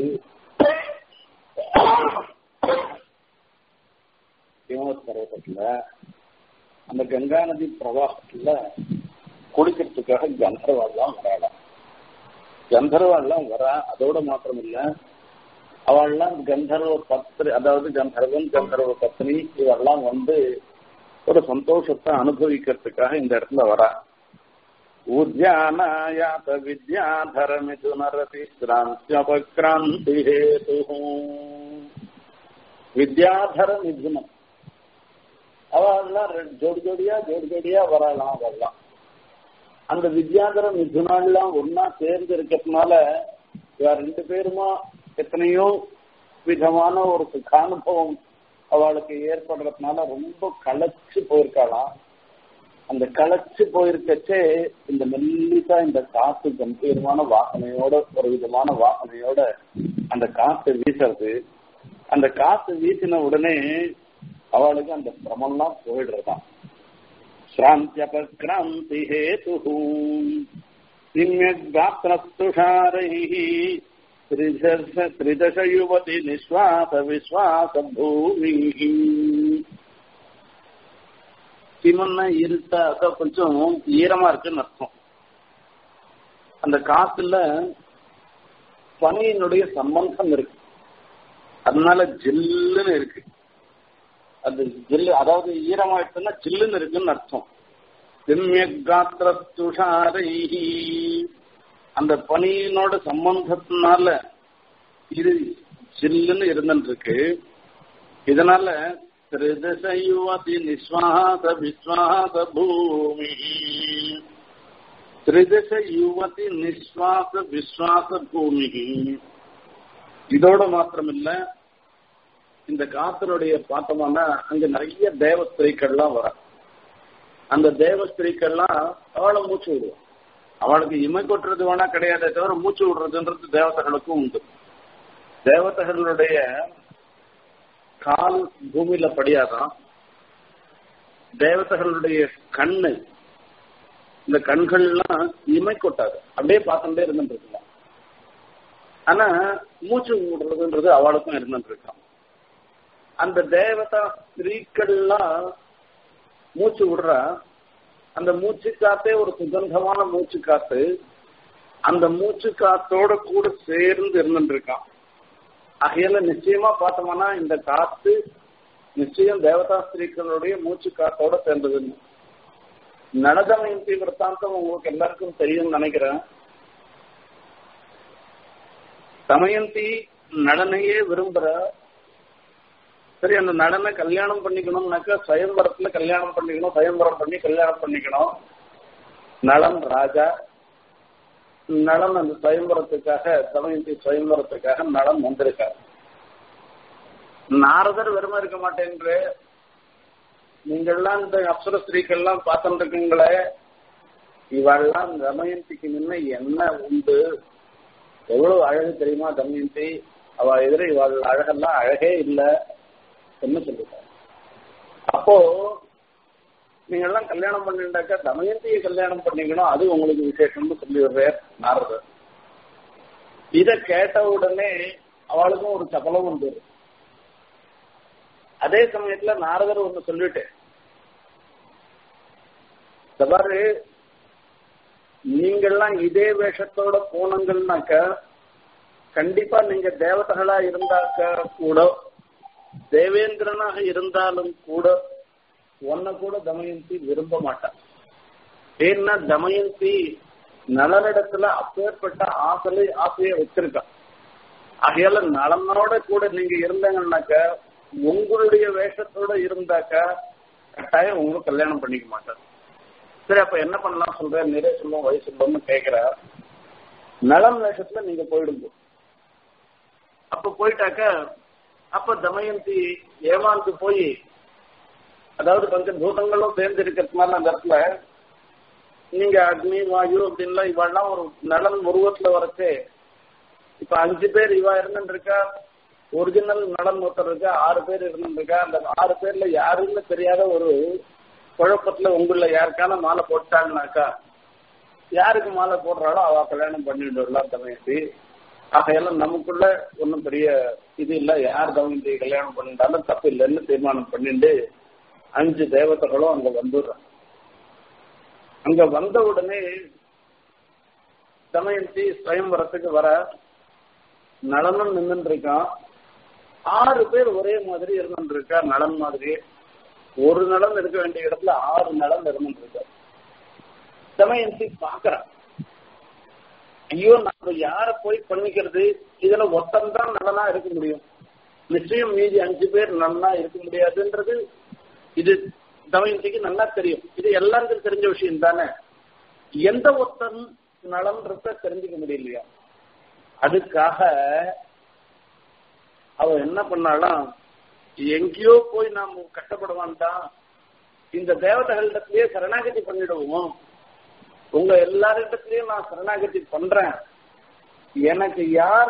S1: ஹிமவத் பர்வதத்துல அந்த கங்கா நதி பிரவாகத்துல குளிக்கிறதுக்காக கந்தர்வாள்லாம் வராளாம் கந்தர்வாள்லாம் வரா அதோட மாத்திரம் இல்ல அவள்லாம் கந்தர்வ பத்னி அதாவது கந்தர்வன் கந்தர்வ பத்னி இவெல்லாம் வந்து ஒரு சந்தோஷத்தை அனுபவிக்கிறதுக்காக இந்த இடத்துல வரா உத்யானாயாத வித்யாதர மிதுனரதி கிராந்தி ஹேது வித்யாதர மிதுனம் அவெல்லாம் ரெண்டு ஜோடி ஜோடியா ஜோடி ஜோடியா வரலாம் அவெல்லாம் அந்த வித்யாதர மிதுனாலாம் ஒன்னா சேர்ந்து இருக்கிறதுனால இவ ரெண்டு பேருமா எத்தனையோ விதமான ஒரு சுகானுபவம் அவளுக்கு ஏற்படுறதுனால ரொம்ப களைச்சு போயிருக்காளாம் அந்த களைச்சு போயிருக்கச்சே இந்த மெல்லிசா இந்த காத்து கம்பீரமான வாசனையோட ஒரு விதமான வாசனையோட அந்த காத்து வீசுறது அந்த காத்து வீசின உடனே அவளுக்கு அந்த சிரமம்லாம் போயிடுறதாம் श्रान्त्यपक्रान्ति हेतुः निम्यगात्रस्तुषारैः त्रिदश त्रिदश युवति निःश्वास विश्वास भूमिः சிமன்னா இருட்டா அதான் கொஞ்சம் ஈரமா இருக்குன்னு அர்த்தம் அந்த காத்துல பனியினுடைய சம்பந்தம் இருக்கு அதனால ஜில்லுன்னு இருக்கு அது ஜில்லு அதாவது ஈரமாயிட்டுன்னா ஜில்லுன்னு இருக்குன்னு அர்த்தம் திம்யகாத்திரத்துஷாரைஹி அந்த பனியினோட சம்பந்தத்தினால இது ஜில்லுன்னு இருந்துட்டு இருக்கு இதனால திரிதச யுவதி நிஸ்வாச விஸ்வாச பூமி திரிதச யுவதி நிஸ்வாச விஸ்வாச பூமி இதோட மாத்திரமில்ல இந்த காத்தனுடைய பார்த்தோம்னா அங்க நிறைய தேவஸ்திரீக்கள்லாம் வர அந்த தேவஸ்திரீக்கள்லாம் அவளை மூச்சு விடுவோம் அவளுக்கு இமை கொட்டுறது வேணா கிடையாதே தவிர மூச்சு விடுறதுன்றது தேவதைகளுக்கும் உண்டு தேவதைகளுடைய கால் பூமியில படியாதான் தேவதைகளுடைய கண்ணு இந்த கண்கள்லாம் இமை கொட்டாது அப்படியே பார்த்துட்டே இருந்துட்டு இருக்கலாம் ஆனா மூச்சு விடுறதுன்றது அவளுக்கும் இருந்துட்டு இருக்கான் அந்த தேவதா ஸ்திரீக்கள்லாம் மூச்சு விடுறா அந்த மூச்சு காத்தே ஒரு சுகந்தமான மூச்சு காத்து அந்த மூச்சு காத்தோட கூட சேர்ந்து இருந்துட்டு இருக்கான் ஆகையால நிச்சயமா பார்த்தோம்னா இந்த காத்து நிச்சயம் தேவதா ஸ்திரீக்களுடைய மூச்சு காத்தோட சேர்ந்ததுன்னு நலதமயந்தி விற்த்தாந்தம் உங்களுக்கு எல்லாருக்கும் தெரியும்னு நினைக்கிறேன் தமயந்தி நடனையே விரும்புற சரி அந்த நடனை கல்யாணம் பண்ணிக்கணும்னாக்கா சுயம்பரத்துல கல்யாணம் பண்ணிக்கணும் சுயம்பரம் பண்ணி கல்யாணம் பண்ணிக்கணும் நலன் ராஜா நலன் அந்த சுயம்பரத்துக்காக தமயந்தி சுயம்பரத்துக்காக நலன் வந்திருக்காரு நாரதர் வெறுமை இருக்க மாட்டேன்று நீங்கள்லாம் இந்த அப்சர ஸ்திரீக்கள்லாம் பார்த்துட்டு இருக்கீங்களே இவெல்லாம் தமயந்திக்கு முன்ன என்ன உண்டு எவ்வளவு அழகு தெரியுமா தமயந்தி அவ எதிர இவள் அழகெல்லாம் அழகே இல்லை என்ன சொல்லிட்டார் அப்போ நீங்க எல்லாம் கல்யாணம் பண்ணிட்டாக்கா தமயந்தியை கல்யாணம் பண்ணிக்கணும் அது உங்களுக்கு விசேஷம்னு சொல்லி விடுறார் நாரதர் இத கேட்ட உடனே அவளுக்கும் ஒரு சபலம் உண்டு அதே சமயத்துல நாரதர் ஒண்ணு சொல்லிட்டு பாரு நீங்கள்லாம் இதே வேஷத்தோட போனங்கள்னாக்க கண்டிப்பா நீங்க தேவதைகளா இருந்தாக்க கூட தேவேந்திரனாக இருந்தாலும் கூட உன்னை கூட தமயந்தி விரும்ப மாட்டான் ஏன்னா தமயந்தி நலனிடத்துல அப்பேற்பட்ட ஆசலை ஆசையை வச்சிருக்கான் ஆகையால நலனோட கூட நீங்க இருந்தீங்கன்னாக்க உங்களுடைய வேஷத்தோட இருந்தாக்க கட்டாயம் உங்களுக்கு கல்யாணம் பண்ணிக்க மாட்டார் சரி அப்ப என்ன பண்ணலாம் சொல்ற நிறைய சொல்லும் வயசு சொல்லும்னு கேக்குற நலம் வேஷத்துல நீங்க போயிடுங்க அப்ப போயிட்டாக்க அப்ப தமயந்தி ஏமாந்து போய் அதாவது பஞ்ச பூதங்களும் சேர்ந்து இருக்கிறதுனால அந்த இடத்துல நீங்க அக்னி வாயு அப்படின்லாம் இவெல்லாம் ஒரு நலன் உருவத்துல வரச்சே இப்ப அஞ்சு பேர் இவா இருந்துருக்கா ஒரிஜினல் நலன் ஒருத்தர் இருக்கா ஆறு பேர் இருந்துருக்கா அந்த ஆறு பேர்ல யாருன்னு தெரியாத ஒரு குழப்பத்துல உங்கள யாருக்கான மாலை போட்டாங்கனாக்கா யாருக்கு மாலை போடுறாளோ அவ கல்யாணம் பண்ணிடுலாம் தமயந்தி ஆகையெல்லாம் நமக்குள்ள ஒன்றும் பெரிய இது இல்லை யார் தமயந்தி கல்யாணம் பண்ணிட்டாலும் தப்பு இல்லைன்னு தீர்மானம் பண்ணிட்டு அஞ்சு தேவதைகளும் அங்க வந்துடுறாங்க அங்க வந்த உடனே தமயந்தி ஸ்வயம்பரத்துக்கு வர நலனும் நின்று இருக்கான் ஆறு பேர் ஒரே மாதிரி இருந்துட்டு இருக்கா நலன் மாதிரி ஒரு நலன் இருக்க வேண்டிய இடத்துல ஆறு நலன் இருந்துட்டு இருக்கா தமயந்தி பாக்குறான் ஐயோ நம்ம யார போய் பண்ணிக்கிறது இதுல ஒத்தம் தான் நலனா இருக்க முடியும் நிச்சயம் மீதி அஞ்சு பேர் நலனா இருக்க முடியாதுன்றது இது தமயந்திக்கு நல்லா தெரியும் இது எல்லாருக்கும் தெரிஞ்ச விஷயம் தானே எந்த ஒத்தன் நலன்றத தெரிஞ்சுக்க முடியலையா அதுக்காக அவ என்ன பண்ணாலாம் எங்கேயோ போய் நாம் கஷ்டப்பட வேண்டாம் இந்த தேவதைகளிடத்திலேயே சரணாகதி பண்ணிடுவோம் உங்க எல்லாரிடத்திலயும் நான் சரணாகதி பண்றேன் எனக்கு யார்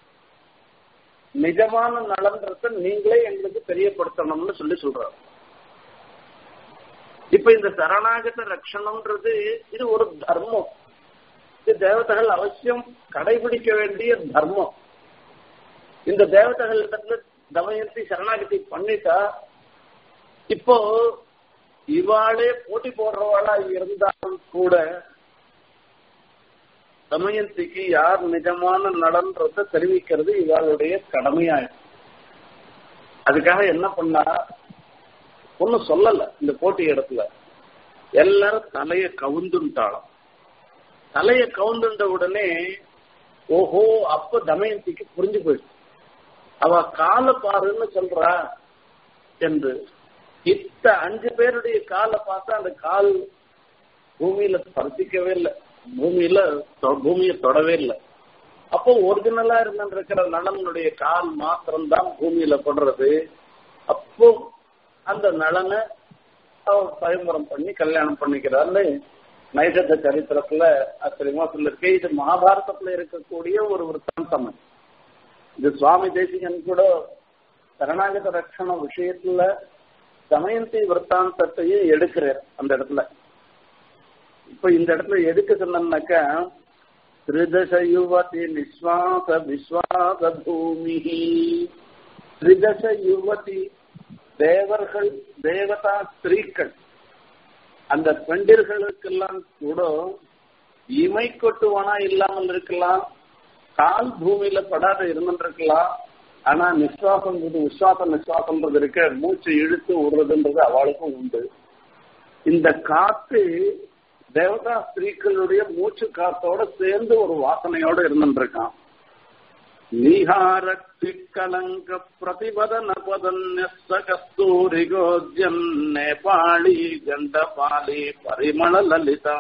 S1: நிஜமான நலன்றத நீங்களே எங்களுக்கு தெரியப்படுத்தணும்னு சொல்லி சொல்றாரு இப்ப இந்த சரணாகத ரட்சணம்ன்றது இது ஒரு தர்மம் இது தேவதைகள் அவசியம் கடைபிடிக்க வேண்டிய தர்மம் இந்த தேவதைகளிடத்துல தமயந்தி சரணாகதி பண்ணிட்டா இப்போ இவாளே போட்டி போடுறவாளா இருந்தாலும் கூட தமயந்திக்கு யார் நிஜமான நலன்றத தெரிவிக்கிறது இவாளுடைய கடமையாயிடும் அதுக்காக என்ன பண்ணா ஒன்னும் சொல்லல இந்த போட்டி இடத்துல எல்லாரும் தலைய கவுந்துட்டாளாம் தலைய கவுந்துட்ட உடனே ஓஹோ அப்ப தமயந்திக்கு புரிஞ்சு போயிடுச்சு அவ கால பாருன்னு சொல்றா என்று இத்த அஞ்சு பேருடைய காலை பார்த்தா அந்த கால் பூமியில ஸ்பர்சிக்கவே இல்லை பூமியில பூமியை தொடவே இல்லை அப்போ ஒரிஜினலா இருந்திருக்கிற நலனுடைய கால் மாத்திரம்தான் பூமியில படுறது அப்போ அந்த நலனை அவர் பயன்பரம் பண்ணி கல்யாணம் பண்ணிக்கிறான்னு நைசத்த சரித்திரத்துல ஆச்சரியமா சொல்லிருக்கு இது மகாபாரதத்துல இருக்கக்கூடிய ஒரு விற்த்தாந்தம் இது சுவாமி தேசிகன் கூட சரணாகத ரட்சண விஷயத்துல தமயந்தி விற்த்தாந்தத்தையே எடுக்கிறார் அந்த இடத்துல இப்ப இந்த இடத்துல எதுக்கு சொன்னோம்னாக்கா திரிதச யுவதி நிஸ்வாச விஸ்வாச பூமி திரிதச யுவதி தேவர்கள் தேவதா ஸ்திரீக்கள் அந்த பெண்டிர்களுக்கெல்லாம் கூட இமை கொட்டுவானா இல்லாமல் இருக்கலாம் கால் பூமியில படாத இருந்துருக்கலாம் ஆனா நிஸ்வாசம் விஸ்வாசம் நிஸ்வாசம்ன்றது இருக்க மூச்சு இழுத்து விடுறதுன்றது அவளுக்கும் உண்டு இந்த காத்து தேவதா ஸ்திரீக்களுடைய மூச்சு காத்தோட சேர்ந்து ஒரு வாசனையோட இருந்துருக்கான் நீஹாரக்தி கலங்க பிரதிபதன பதன்யஸ்த கஸ்தூரி கோஜ்யம் நேபாளி கண்டபாலி பரிமள லலிதா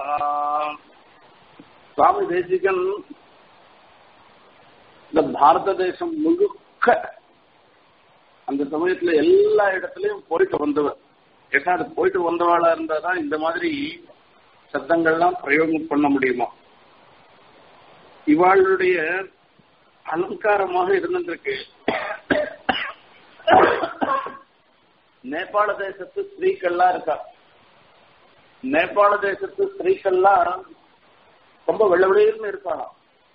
S1: சுவாமி தேசிகன் இந்த பாரத தேசம் முழுக்க அந்த சமயத்துல எல்லா இடத்துலயும் போயிட்டு வந்தவர் ஏன்னா அது போயிட்டு வந்தவாளா இருந்தாதான் இந்த மாதிரி சத்தங்கள்லாம் பிரயோகம் பண்ண முடியுமா இவாளுடைய அலங்காரமாக இருந்திருக்கு நேபாள தேசத்து ஸ்திரீக்கள்லாம் இருக்கா நேபாள தேசத்து ஸ்திரீக்கள்லாம் ரொம்ப வெள்ள வெளியில்னு இருக்காளாம்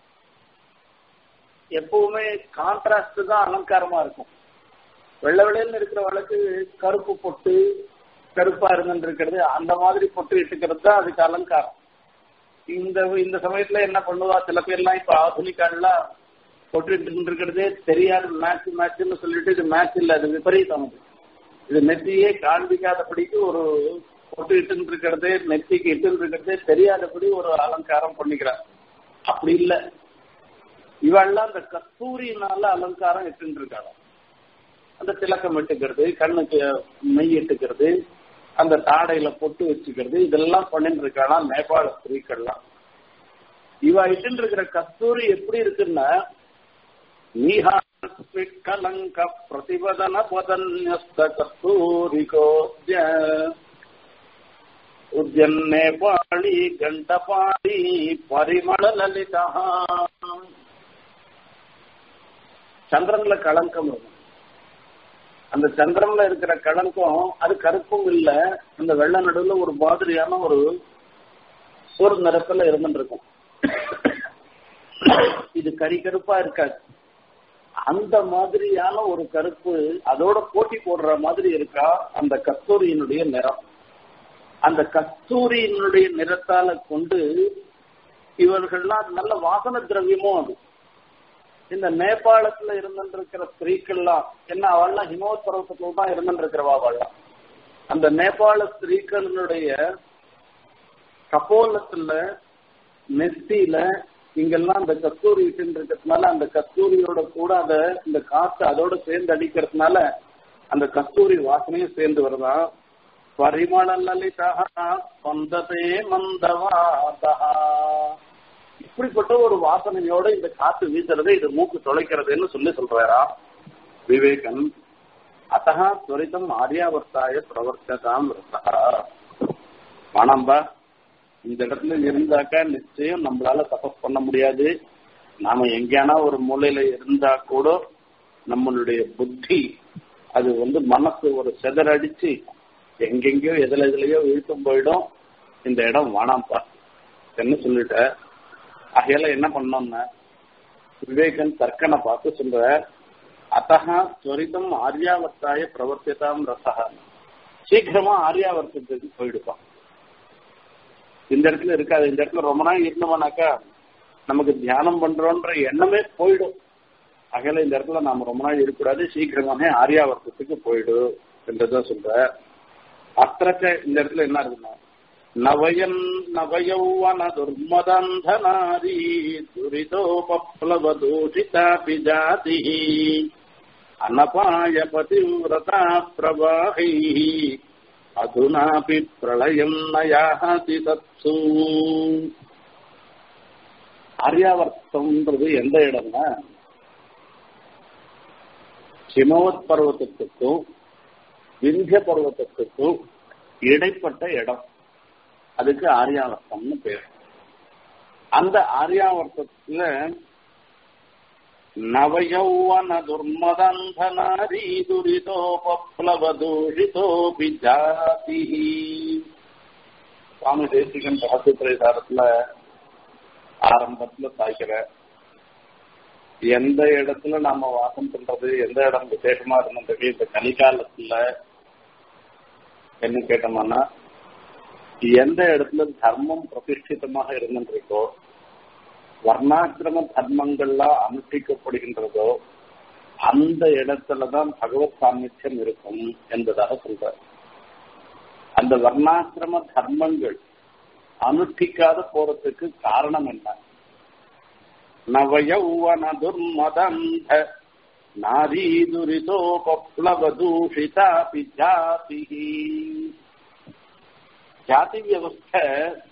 S1: எப்பவுமே கான்ட்ராஸ்ட் தான் அலங்காரமா இருக்கும் வெள்ள வெளியில்னு இருக்கிறவளுக்கு கருப்பு பொட்டு கருப்பா இருந்துட்டு இருக்கிறது அந்த மாதிரி பொட்டு இட்டுக்கிறது தான் அதுக்கு அலங்காரம் இந்த இந்த சமயத்துல என்ன பண்ணுவா சில பேர்லாம் இப்ப ஆதுனிக்காலாம் போட்டுட்டு இருக்கிறதே தெரியாது மேட்ச் மேட்ச்னு சொல்லிட்டு இது மேட்ச் இல்ல அது விபரீதம் அது இது நெத்தியே காண்பிக்காதபடிக்கு ஒரு பொட்டு இட்டு இருக்கிறதே நெத்திக்கு இட்டு இருக்கிறதே தெரியாதபடி ஒரு அலங்காரம் பண்ணிக்கிறார் அப்படி இல்ல இவெல்லாம் அந்த கஸ்தூரினால அலங்காரம் இட்டு இருக்காங்க அந்த திலக்கம் இட்டுக்கிறது கண்ணுக்கு மெய் இட்டுக்கிறது அந்த தாடையில பொட்டு வச்சுக்கிறது இதெல்லாம் பண்ணிட்டு இருக்கானா நேபாள ஸ்திரீக்கள்லாம் இவ இட்டு இருக்கிற கஸ்தூரி எப்படி இருக்குன்னா கலங்க பிரதிபதன பதன்யஸ்த கஸ்தூரிகோத்ய உஜ்ஜன் நேபாளி கண்டபாடி பரிமள லலிதா சந்திரன்ல கலங்கம் இருக்கும் அந்த சந்திரன்ல இருக்கிற கலங்கம் அது கருப்பும் இல்ல அந்த வெள்ள நடுவுல ஒரு மாதிரியான ஒரு ஒரு நிறத்துல இருந்துட்டு இருக்கும் இது கறி கருப்பா இருக்காது அந்த மாதிரியான ஒரு கருப்பு அதோட போட்டி போடுற மாதிரி இருக்கா அந்த கஸ்தூரியினுடைய நிறம் அந்த கஸ்தூரியினுடைய நிறத்தால கொண்டு இவர்கள்லாம் நல்ல வாசன திரவியமும் அது இந்த நேபாளத்துல இருந்துருக்கிற ஸ்திரீக்கள்லாம் என்ன அவள்லாம் ஹிமவத் பர்வத்தத்துல தான் இருந்துருக்கிறவா அவள்லாம் அந்த நேபாள ஸ்திரீக்களுடைய கபோலத்துல நெத்தியில இங்கெல்லாம் அந்த கஸ்தூரி இருக்கிறதுனால அந்த கஸ்தூரியோட கூட அத இந்த காத்து அதோட சேர்ந்து அடிக்கிறதுனால அந்த கஸ்தூரி வாசனையும் சேர்ந்து வருதான் பரிமள லலிதா சொந்ததே மந்தவாதா இப்படிப்பட்ட ஒரு வாசனையோட இந்த காத்து வீசுறது இது மூக்கு தொலைக்கிறதுன்னு சொல்லி சொல்றாரா விவேகன் அத்தகா துரிதம் ஆரியாவர்த்தாய பிரவர்த்ததாம் பணம்பா இந்த இடத்துல இருந்தாக்கா நிச்சயம் நம்மளால தபஸ் பண்ண முடியாது நாம எங்கேயானா ஒரு மூலையில இருந்தா கூட நம்மளுடைய புத்தி அது வந்து மனசு ஒரு செதறடிச்சு எங்கெங்கயோ எதுல எதுலயோ இழுத்தும் போயிடும் இந்த இடம் வேணாம்ப்பா என்ன சொல்லிட்ட ஆகையால என்ன பண்ணோம்னா விவேகன் தர்க்கனை பார்த்து சொல்ற அத்தகா துரிதம் ஆரியாவர்த்தாய பிரவர்த்திதாம் ரசா சீக்கிரமா ஆரியாவர்த்தத்துக்கு போயிடுப்பான் இந்த இடத்துல இருக்காது இந்த இடத்துல ரொம்ப நாள் இருந்தோம்னாக்கா நமக்கு தியானம் பண்றோன்ற எண்ணமே போயிடும் ஆகையால இந்த இடத்துல நாம ரொம்ப நாள் இருக்கக்கூடாது சீக்கிரமாக ஆரியாவர்த்தத்துக்கு போயிடும் என்றுதான் சொல்ற அத்திரக்க இந்த இடத்துல என்ன இருக்குன்னா நவயன் நவயௌவன துர்மதந்தனாரி துரிதோபப்ளவ தூஷிதாபி ஜாதி அனபாய பதிவிரதா பிரவாகை அதுனாபி பிரளயம் நயாதி தத்சு ஆரியாவர்த்தம்ன்றது எந்த இடம்னா ஹிமவத் பர்வத்தத்துக்கும் விந்திய பர்வத்தத்துக்கும் இடைப்பட்ட இடம் அதுக்கு ஆரியாவர்த்தம்னு பேர் அந்த ஆரியாவர்த்தத்துல நவயௌவன துர்மதந்தனாரி துரிதோபப்ளவ தூஷிதோபி ஜாதி சுவாமி தேசிகன் ரகசியத்திரைதாரத்துல ஆரம்பத்துல சாய்க்கிற எந்த இடத்துல நாம வாசம் பண்றது எந்த இடம் விசேஷமா இருந்தது இந்த கலிகாலத்துல என்ன கேட்டோம்னா எந்த இடத்துல தர்மம் பிரதிஷ்டிதமாக இருந்திருக்கோ வர்ணாக்கிரம தர்மங்கள்லாம் அனுஷ்டிக்கப்படுகின்றதோ அந்த இடத்துலதான் பகவத் சாநித்தியம் இருக்கும் என்பதாக சொல்றார் அந்த வர்ணாக்கிரம தர்மங்கள் அனுஷ்டிக்காத போறதுக்கு காரணம் என்ன நவயௌவன துர்மதந்த நாரி துரிதோபப்ளவ தூஷிதாபி ஜாதி ஜாதி வியவஸ்தை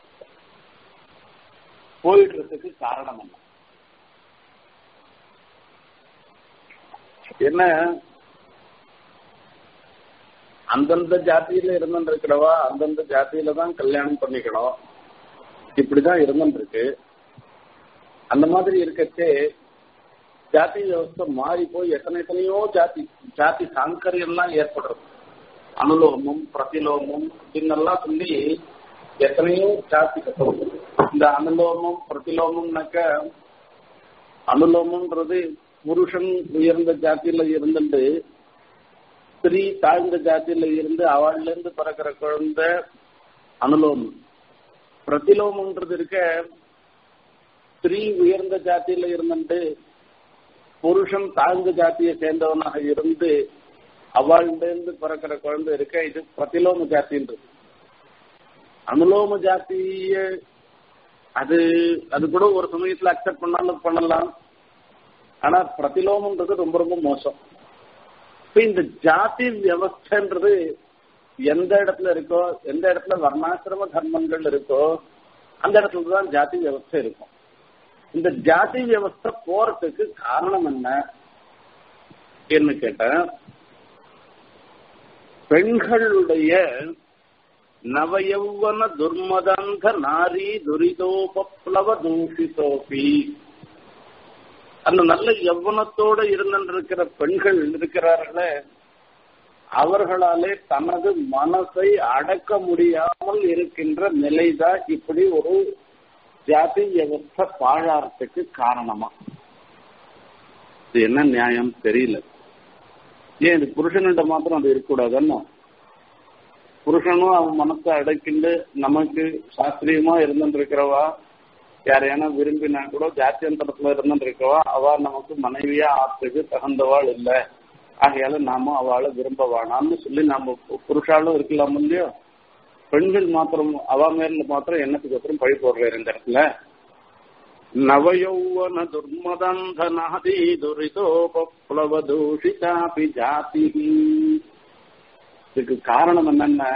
S1: போயிடுறதுக்கு காரணம் என்ன என்ன அந்தந்த ஜாதியில இருந்துருக்கிறவா அந்தந்த ஜாதியில தான் கல்யாணம் பண்ணிக்கணும் இப்படிதான் இருந்துருக்கு அந்த மாதிரி இருக்கச்சே ஜாதி வியவஸ்தை மாறி போய் எத்தனை எத்தனையோ ஜாதி ஜாதி சாங்கரியம்லாம் ஏற்படுறது அனுலோமம் பிரதிலோமம் இப்படின்னெல்லாம் சொல்லி எத்தனையோ ஜாதி கட்டணும் இந்த அனுலோமம் பிரதிலோமம்னாக்க அனுலோமம்ன்றது புருஷன் உயர்ந்த ஜாதியில இருந்துட்டு ஸ்திரீ தாழ்ந்த ஜாதியில இருந்து அவள்ல இருந்து பிறக்கிற குழந்தை அனுலோமம் பிரதிலோமம்ன்றது இருக்க ஸ்திரீ உயர்ந்த ஜாதியில இருந்துட்டு புருஷன் தாழ்ந்த ஜாத்தியை சேர்ந்தவனாக இருந்து அவள்கிட்ட பிறக்கிற குழந்தை இருக்க இது பிரதிலோம ஜாத்தின்றது அனுலோம ஜாத்திய அது அது கூட ஒரு சமயத்துல அக்செப்ட் பண்ணாலும் பண்ணலாம் ஆனா பிரதிலோமன்றது ரொம்ப ரொம்ப மோசம் இப்ப இந்த ஜாதி வியவஸ்தன்றது எந்த இடத்துல இருக்கோ எந்த இடத்துல வர்ணாசிரம தர்மங்கள் இருக்கோ அந்த இடத்துல தான் ஜாதி வியவஸ்தை இருக்கும் இந்த ஜாதி வியவஸ்தை போறதுக்கு காரணம் என்ன என்ன கேட்டேன் பெண்களுடைய நவயௌவன துர்மதந்த நாரி துரிதோபப்ளவ தூஷிதோபி அந்த நல்ல யௌவனத்தோட இருந்திருக்கிற பெண்கள் இருக்கிறார்களே அவர்களாலே தனது மனசை அடக்க முடியாமல் இருக்கின்ற நிலைதான் இப்படி ஒரு ஜாதி வியவஸ்த பாழாரத்துக்கு காரணமா இது என்ன நியாயம் தெரியல ஏன் இது புருஷன்கிட்ட மாத்திரம் அது இருக்கக்கூடாதுன்னு புருஷனும் அவன் மனசை அடக்கிண்டு நமக்கு சாஸ்திரியமா இருந்துருக்கிறவா யாரையான விரும்பினா கூட ஜாத்தியந்தரத்துல இருந்துருக்கவா அவ நமக்கு மனைவியா ஆத்துக்கு தகுந்தவாள் இல்ல ஆகையால நாம அவளை விரும்ப வேணாம்னு சொல்லி நாம புருஷாலும் இருக்கலாம் இல்லையோ பெண்கள் மாத்திரம் அவ மேல மாத்திரம் எண்ணத்துக்கு அப்புறம் பழி போடுறாரு இந்த இடத்துல நவயௌவன துர்மதந்தனாதி துரிதோபப்ளவ தூஷிதாபி ஜாதி இதுக்கு காரணம் என்னன்னா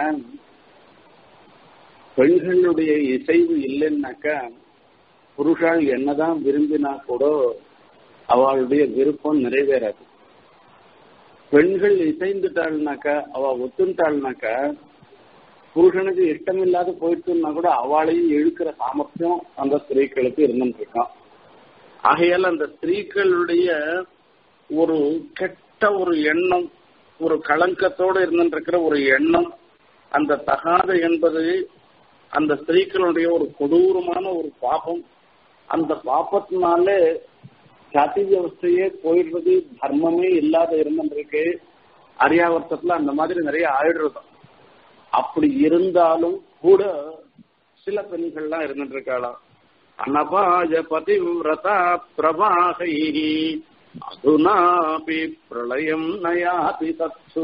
S1: பெண்களுடைய இசைவு இல்லைன்னாக்கா புருஷால் என்னதான் விரும்பினா கூட அவளுடைய விருப்பம் நிறைவேறாது பெண்கள் இசைந்துட்டாள்னாக்கா அவ ஒத்துண்டாள்னாக்கா புருஷனுக்கு இஷ்டம் இல்லாத போயிட்டுன்னா கூட அவளையும் இழுக்கிற சாமர்த்தியம் அந்த ஸ்திரீக்களுக்கு இருந்துட்டு இருக்கான் ஆகையால அந்த ஸ்திரீக்களுடைய ஒரு கெட்ட ஒரு எண்ணம் ஒரு களங்கத்தோடு இருந்துருக்கிற ஒரு எண்ணம் அந்த தகாத என்பது அந்த ஸ்திரீக்களுடைய ஒரு கொடூரமான ஒரு பாபம் அந்த பாப்பத்தினாலே ஜாதி வியவஸ்தையே போயிடுறது தர்மமே இல்லாத இருந்துருக்கு அரியாவர்த்தத்துல அந்த மாதிரி நிறைய ஆயிடுறது அப்படி இருந்தாலும் கூட சில பெண்கள்லாம் இருந்துட்டு இருக்காளாம் அனபாய பதிவிரதா பிரபாகை அதுனாபி பிரளயம் நயாதி தத்சு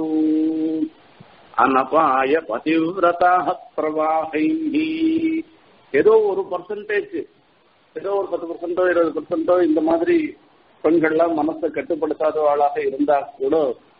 S1: அனபாய பதிவிரதா பிரவாகை ஏதோ ஒரு பர்சன்டேஜ் ஏதோ ஒரு பத்து பர்சன்டோ இருபது பர்சன்டோ இந்த மாதிரி பெண்கள்லாம் மனசை கட்டுப்படுத்தாத ஆளாக இருந்தா கூட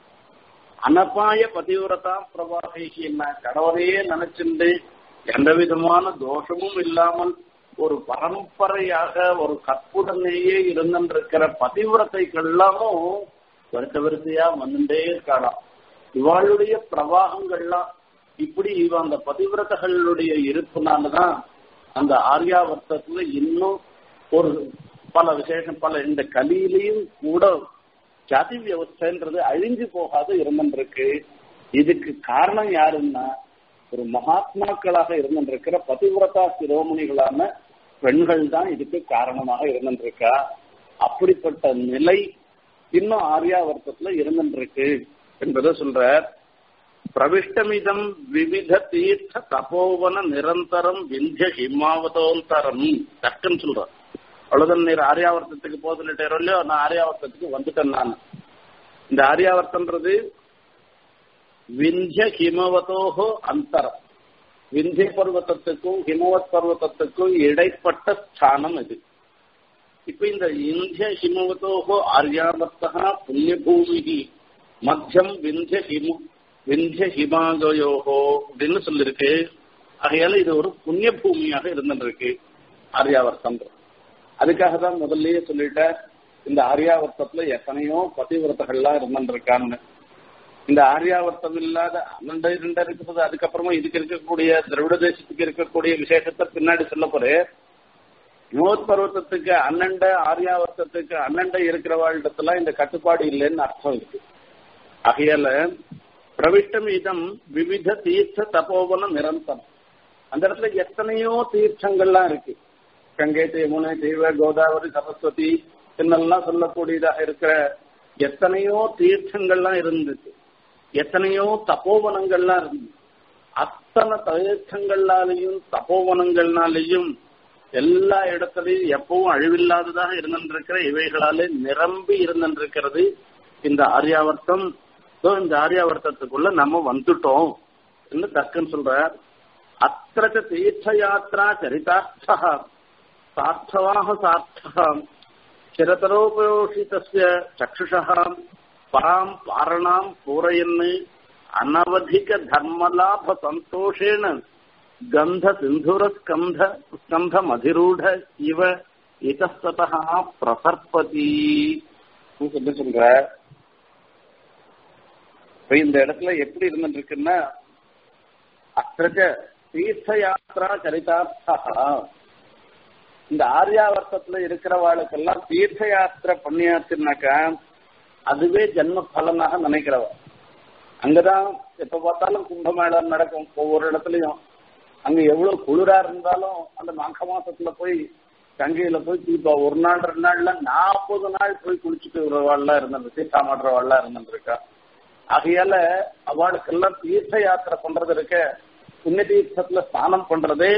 S1: அனபாய பதிவிரதா பிரவாகி என்ன கடவுளையே நினைச்சுண்டு எந்த விதமான தோஷமும் இல்லாமல் ஒரு பரம்பரையாக ஒரு கற்புடனேயே இருந்திருக்கிற பதிவிரத்தைகள்லாமும் வருத்த வரிசையா வந்துட்டே இருக்காளாம் இவாளுடைய பிரவாகங்கள்லாம் இப்படி இவ அந்த பதிவிரதைகளுடைய இருப்புனாலதான் அந்த ஆர்யாவர்த்தத்துல இன்னும் ஒரு பல விசேஷம் பல இந்த கலியிலையும் கூட ஜாதி வியவஸ்தைன்றது அழிஞ்சு போகாது இருந்திருக்கு இதுக்கு காரணம் யாருன்னா ஒரு மகாத்மாக்களாக இருந்திருக்கிற பதிவிரதா சிரோமணிகளான பெண்கள் தான் இதுக்கு காரணமாக இருந்திருக்கா அப்படிப்பட்ட நிலை இன்னும் ஆர்யாவர்த்தத்துல இருந்திருக்கு என்பதை சொல்றார் பிரவிஷ்டமிதம் விவித தீர்த்த தபோவன நிரந்தரம் விந்திய ஹிமாவதோந்தரம் டக்குன்னு சொல்றார் அவ்வளவுதான் நீர் ஆரியாவர்த்தத்துக்கு போக சொல்லிட்டேரோ இல்லையோ நான் ஆரியாவர்த்தத்துக்கு வந்துட்டேன் நான் இந்த ஆரியாவர்த்தன்றது விந்திய ஹிமவதோகோ அந்தரம் விந்திய பர்வத்தத்துக்கும் ஹிமவத் பர்வத்தத்துக்கும் இடைப்பட்ட ஸ்தானம் இது இப்ப இந்த இந்திய ஹிமவதோகோ ஆர்யாவர்த்தா புண்ணியபூமி மத்தியம் விந்திய ஹிம விந்திய ஹிமாகயோகோ அப்படின்னு சொல்லிருக்கு ஆகையால இது ஒரு புண்ணிய பூமியாக இருந்துருக்கு ஆர்யாவர்த்தம் அதுக்காக தான் முதல்லயே சொல்லிட்ட இந்த ஆர்யாவர்த்தத்துல எத்தனையோ பதிவிரதங்கள்லாம் இருந்துருக்கான்னு இந்த ஆர்யாவர்த்தம் இல்லாத அண்ணண்ட இரண்ட இருக்கிறது அதுக்கப்புறமா இதுக்கு இருக்கக்கூடிய திராவிட தேசத்துக்கு இருக்கக்கூடிய விசேஷத்தை பின்னாடி சொல்ல போறேன் நோத் பர்வத்தத்துக்கு அண்ணண்ட ஆர்யாவர்த்தத்துக்கு அண்ணண்ட இருக்கிறவாழ்டத்துல இந்த கட்டுப்பாடு இல்லைன்னு அர்த்தம் இருக்கு ஆகையால பிரவிஷ்டம் இதம் விவித தீர்த்த தபோவன நிரந்தரம் அந்த இடத்துல எத்தனையோ தீர்த்தங்கள்லாம் இருக்கு கங்கை யமுனை தெய்வ கோதாவரி சரஸ்வதி என்னெல்லாம் சொல்லக்கூடியதாக இருக்கிற எத்தனையோ தீர்த்தங்கள்லாம் இருந்துச்சு எத்தனையோ தபோவனங்கள்லாம் இருந்து அத்தனை தீர்த்தங்கள்னாலையும் தபோவனங்கள்னாலையும் எல்லா இடத்துலையும் எப்பவும் அழிவில்லாததாக இருந்திருக்கிற இவைகளாலே நிரம்பி இருந்திருக்கிறது இந்த ஆரியாவர்த்தம் இந்த ஆரியாவர்த்தத்துக்குள்ள நம்ம வந்துட்டோம் என்று தர்க்கன் சொல்றார் அத்திர தீர்த்த யாத்ரா சரிதார்த்தா சார்த்தவாக சார்த்தா சிரதரோபயோஷிதஸ்ய சக்ஷுஷः பராம் பாரணாம் பூரயன் அனவதிக தர்மலாப சந்தோஷேன கந்த சிந்துர ஸ்கந்த ஸ்கந்த மதிரூட இவ இதஸ்ததா பிரசர்பதி சொல்லி சொல்ற இப்ப இந்த இடத்துல எப்படி இருந்துட்டு இருக்குன்னா அத்திரச்ச தீர்த்தயாத்ரா சரிதார்த்தா இந்த ஆர்யாவர்த்தத்துல இருக்கிறவாளுக்கெல்லாம் தீர்த்த யாத்திரை பண்ணியாச்சுனாக்கா அதுவே ஜென்ம பலனாக நினைக்கிறவ அங்கதான் எப்ப பார்த்தாலும் கும்பமேளம் நடக்கும் ஒவ்வொரு இடத்துலயும் அங்க எவ்வளவு குளிரா இருந்தாலும் அந்த மாக மாசத்துல போய் கங்கையில போய் தீபா ஒரு நாள் ரெண்டு நாள்ல நாற்பது நாள் போய் குளிச்சுட்டு வரவாள்லாம் இருந்தது தீர்த்தா மாட்டுறவாள்லாம் இருந்திருக்கா ஆகையால அவளுக்கெல்லாம் தீர்த்த யாத்திரை பண்றது இருக்க புண்ணிய தீர்த்தத்துல ஸ்நானம் பண்றது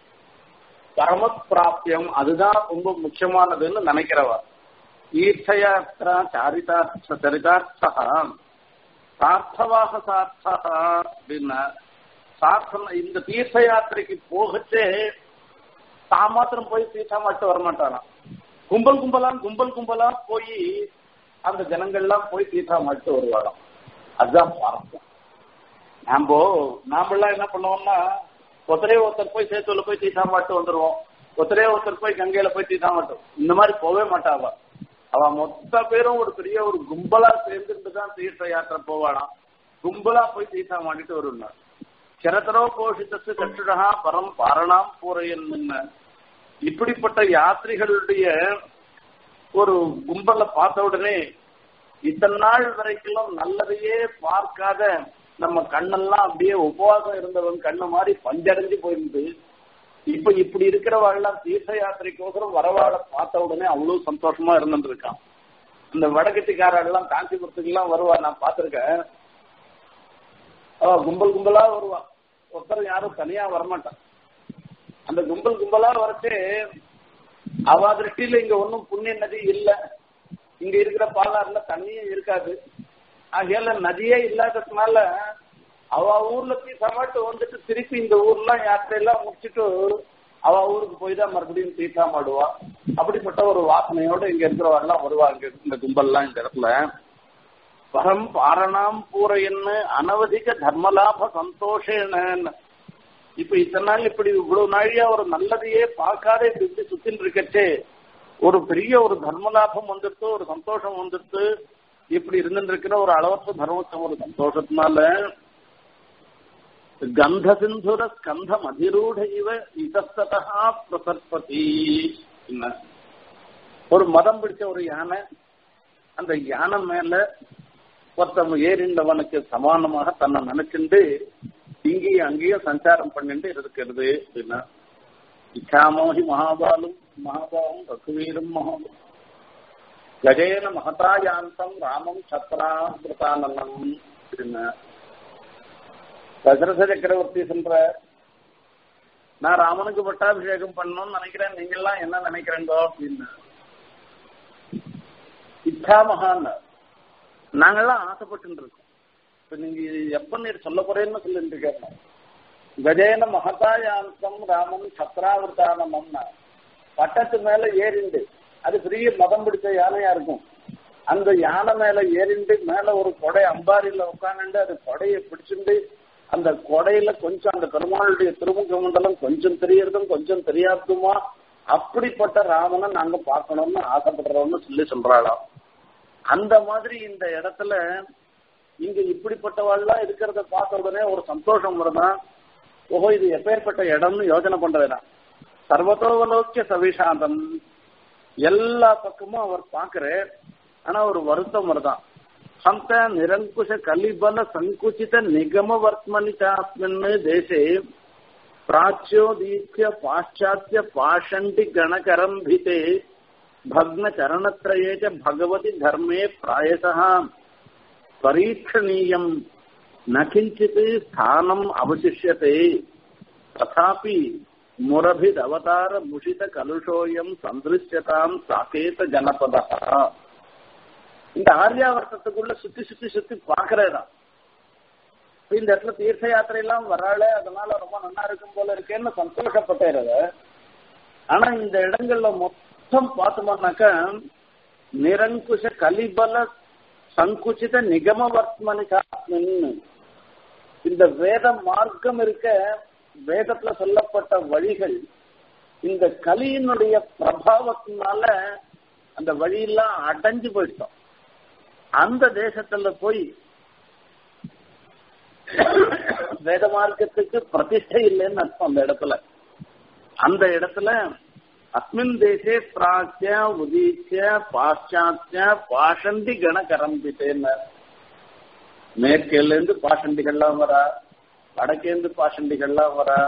S1: பரம பிராப்தியம் அதுதான் ரொம்ப முக்கியமானதுன்னு நினைக்கிறவா தீர்த்தயாத்திரா சாரிதார்த்த சரிதார்த்தா சார்த்தவாக சார்த்தா அப்படின்னா சார்த்தம் இந்த தீர்த்த யாத்திரைக்கு போகச்சே தான் மாத்திரம் போய் தீர்த்தா மட்டும் வரமாட்டாராம் கும்பல் கும்பலா கும்பல் கும்பலா போய் அந்த ஜனங்கள்லாம் போய் தீர்த்தா மட்டும் வருவாராம் அதுதான் பார்த்தோம் நாம நாமெல்லாம் என்ன பண்ணுவோம்னா ஒருத்தரே ஒருத்தர் போய் சேத்துல போய் தீர்த்தா மட்டும் வந்துருவோம் ஒருத்தரே ஒருத்தர் போய் கங்கையில போய் தீர்த்தா மட்டும் இந்த மாதிரி போகவே மாட்டாவா அவ மொத்த பேரும் ஒரு பெரிய ஒரு கும்பலா சேர்ந்துட்டு தான் தீர்த்த யாத்திரை போவாளாம் கும்பலா போய் தீர்த்தா மாட்டிட்டு வருவாங்க சிரதரோ கோஷித்தத்து கட்டுடகா பரம் பாரணாம் பூரையன் இப்படிப்பட்ட யாத்திரிகளுடைய ஒரு கும்பலை பார்த்த உடனே இத்தனை நாள் வரைக்கும் நல்லதையே பார்க்காத நம்ம கண்ணெல்லாம் அப்படியே உபவாசம் இருந்தவன் கண்ணு மாதிரி பஞ்சடைஞ்சு போயிருந்து இப்ப இப்படி இருக்கிறவாள்லாம் தீர்த்த யாத்திரைக்கோசரம் வரவாட பார்த்த உடனே அவ்வளவு சந்தோஷமா இருந்துட்டு இருக்கான் இந்த வடகட்டிக்காரெல்லாம் காஞ்சிபுரத்துக்கு எல்லாம் வருவா நான் பார்த்திருக்கேன் அவ கும்பல் கும்பலா வருவா ஒருத்தர் யாரும் தனியா வரமாட்டான் அந்த கும்பல் கும்பலா வரச்சு அவ திருஷ்டியில இங்க ஒன்னும் புண்ணிய நதி இல்ல இங்க இருக்கிற பாலாறுல தண்ணியும் இருக்காது ஆகையால நதியே இல்லாததுனால அவ ஊர்ல போய் சமாட்டு வந்துட்டு திருப்பி இந்த ஊர்லாம் யாத்திரையெல்லாம் முடிச்சுட்டு அவ ஊருக்கு போய் தான் மறுபடியும் தீர்த்தா மாடுவா அப்படிப்பட்ட ஒரு வாசனையோட இங்க இருக்கிறவரெல்லாம் வருவாங்க இந்த கும்பல்லாம் இந்த இடத்துல பரம் பாரணாம் பூரையன்னு அனவதிக தர்மலாப சந்தோஷேன இப்ப இத்தனை நாள் இப்படி இவ்வளவு நாழியா ஒரு நல்லதையே பார்க்காத இப்படி இப்படி சுத்தின்னு இருக்கச்சே ஒரு பெரிய ஒரு தர்மலாபம் வந்துட்டு ஒரு சந்தோஷம் வந்துட்டு இப்படி இருந்துருக்கிற ஒரு அளவற்ற தர்மத்தை ஒரு சந்தோஷத்தினால கந்த சிந்துர ஸ்கந்தம் அதிரூட இவ இதத்ததா பிரசற்பதி ஒரு மதம் பிடிச்ச ஒரு யானை அந்த யானை மேல ஒருத்தவங்க ஏறிண்டவனுக்கு சமானமாக தன்னை நினைச்சுண்டு இங்கேயும் அங்கேயும் சஞ்சாரம் பண்ணிட்டு இருக்கிறது அப்படின்னா இச்சாமோகி மகாபாலும் மகாபாலும் ரகுவீரும் மகாபாலும் கஜேன மகதாயாந்தம் ராமம் சத்ராபிரதானந்தம் அப்படின்னா தசரத சக்கரவர்த்தி சொல்ற நான் ராமனுக்கு பட்டாபிஷேகம் பண்ணணும்னு நினைக்கிறேன் நீங்கெல்லாம் என்ன நினைக்கிறேங்கோ அப்படின்னு இச்சா மகான் நாங்கெல்லாம் ஆசைப்பட்டு இருக்கோம் இப்ப நீங்க எப்ப நீர் சொல்ல போறேன்னு சொல்லிட்டு இருக்கேன் கஜேன மகதாயாந்தம் ராமன் சத்ராவிரதானம்னா பட்டத்து மேல ஏறிண்டு அது பெரிய மதம் பிடிச்ச யானையா இருக்கும் அந்த யானை மேல ஏறிண்டு மேல ஒரு கொடை அம்பாரியில உட்காந்துண்டு அது கொடையை பிடிச்சிண்டு அந்த கொடையில கொஞ்சம் அந்த பெருமாளுடைய திருமுக மண்டலம் கொஞ்சம் தெரியறதும் கொஞ்சம் தெரியாதுமா அப்படிப்பட்ட ராமனை நாங்க பார்க்கணும்னு ஆசைப்படுறோம்னு சொல்லி சொல்றாளாம் அந்த மாதிரி இந்த இடத்துல இங்க இப்படிப்பட்டவாள்லாம் இருக்கிறத பார்த்த உடனே ஒரு சந்தோஷம் வருதான் ஓஹோ இது எப்பேற்பட்ட இடம்னு யோசனை பண்றதுதான் சர்வதோவலோக்கிய சவிஷாந்தம் எல்லா பக்கமும் அவர் பாக்குறார் ஆனா ஒரு வருத்தம் வருதான் ஹந்த நிரங்குஷ கலிபல சங்குச்சித நிகம வர்த்மனி சாஸ்மின் தேசே प्राच्योदीत्य पाश्चात्य पाषण्डि गणकरम्भिते भग्नचरणत्रये च भगवति धर्मे प्रायशः परीक्षणीयम् न किञ्चित् स्थानम् अवशिष्यते तथापि मुरभिदवतार मुषित कलुषोऽयम् सन्दृश्यताम् साकेत जनपदः இந்த ஆர்யாவர்த்தத்துக்குள்ள சுத்தி சுத்தி சுத்தி பாக்குறதுதான் இந்த இடத்துல தீர்த்த யாத்திரை எல்லாம் வராள அதனால ரொம்ப நல்லா இருக்கும் போல இருக்கேன்னு சந்தோஷப்பட்டேறத ஆனா இந்த இடங்கள்ல மொத்தம் பார்த்தோம்னாக்கா நிரங்குஷ கலிபல சங்குச்சித நிகமவர்த்மனி சாஸ்மின்னு இந்த வேத மார்க்கம் இருக்க வேதத்துல சொல்லப்பட்ட வழிகள் இந்த கலியினுடைய பிரபாவத்தினால அந்த வழியெல்லாம் அடைஞ்சு போயிட்டோம் அந்த தேசத்துல போய் வேத மார்க்கத்துக்கு பிரதிஷ்டை இல்லைன்னு அர்த்தம் அந்த இடத்துல அந்த இடத்துல அஸ்மின் தேசே பிராச்சிய உதீச்சிய பாশ্চাத்திய பாஷண்டி கணகரம்பிட்டேன்னு மேற்கேல இருந்து பாஷண்டிகள்லாம் வரா வடக்கேந்து பாஷண்டிகள்லாம் வரா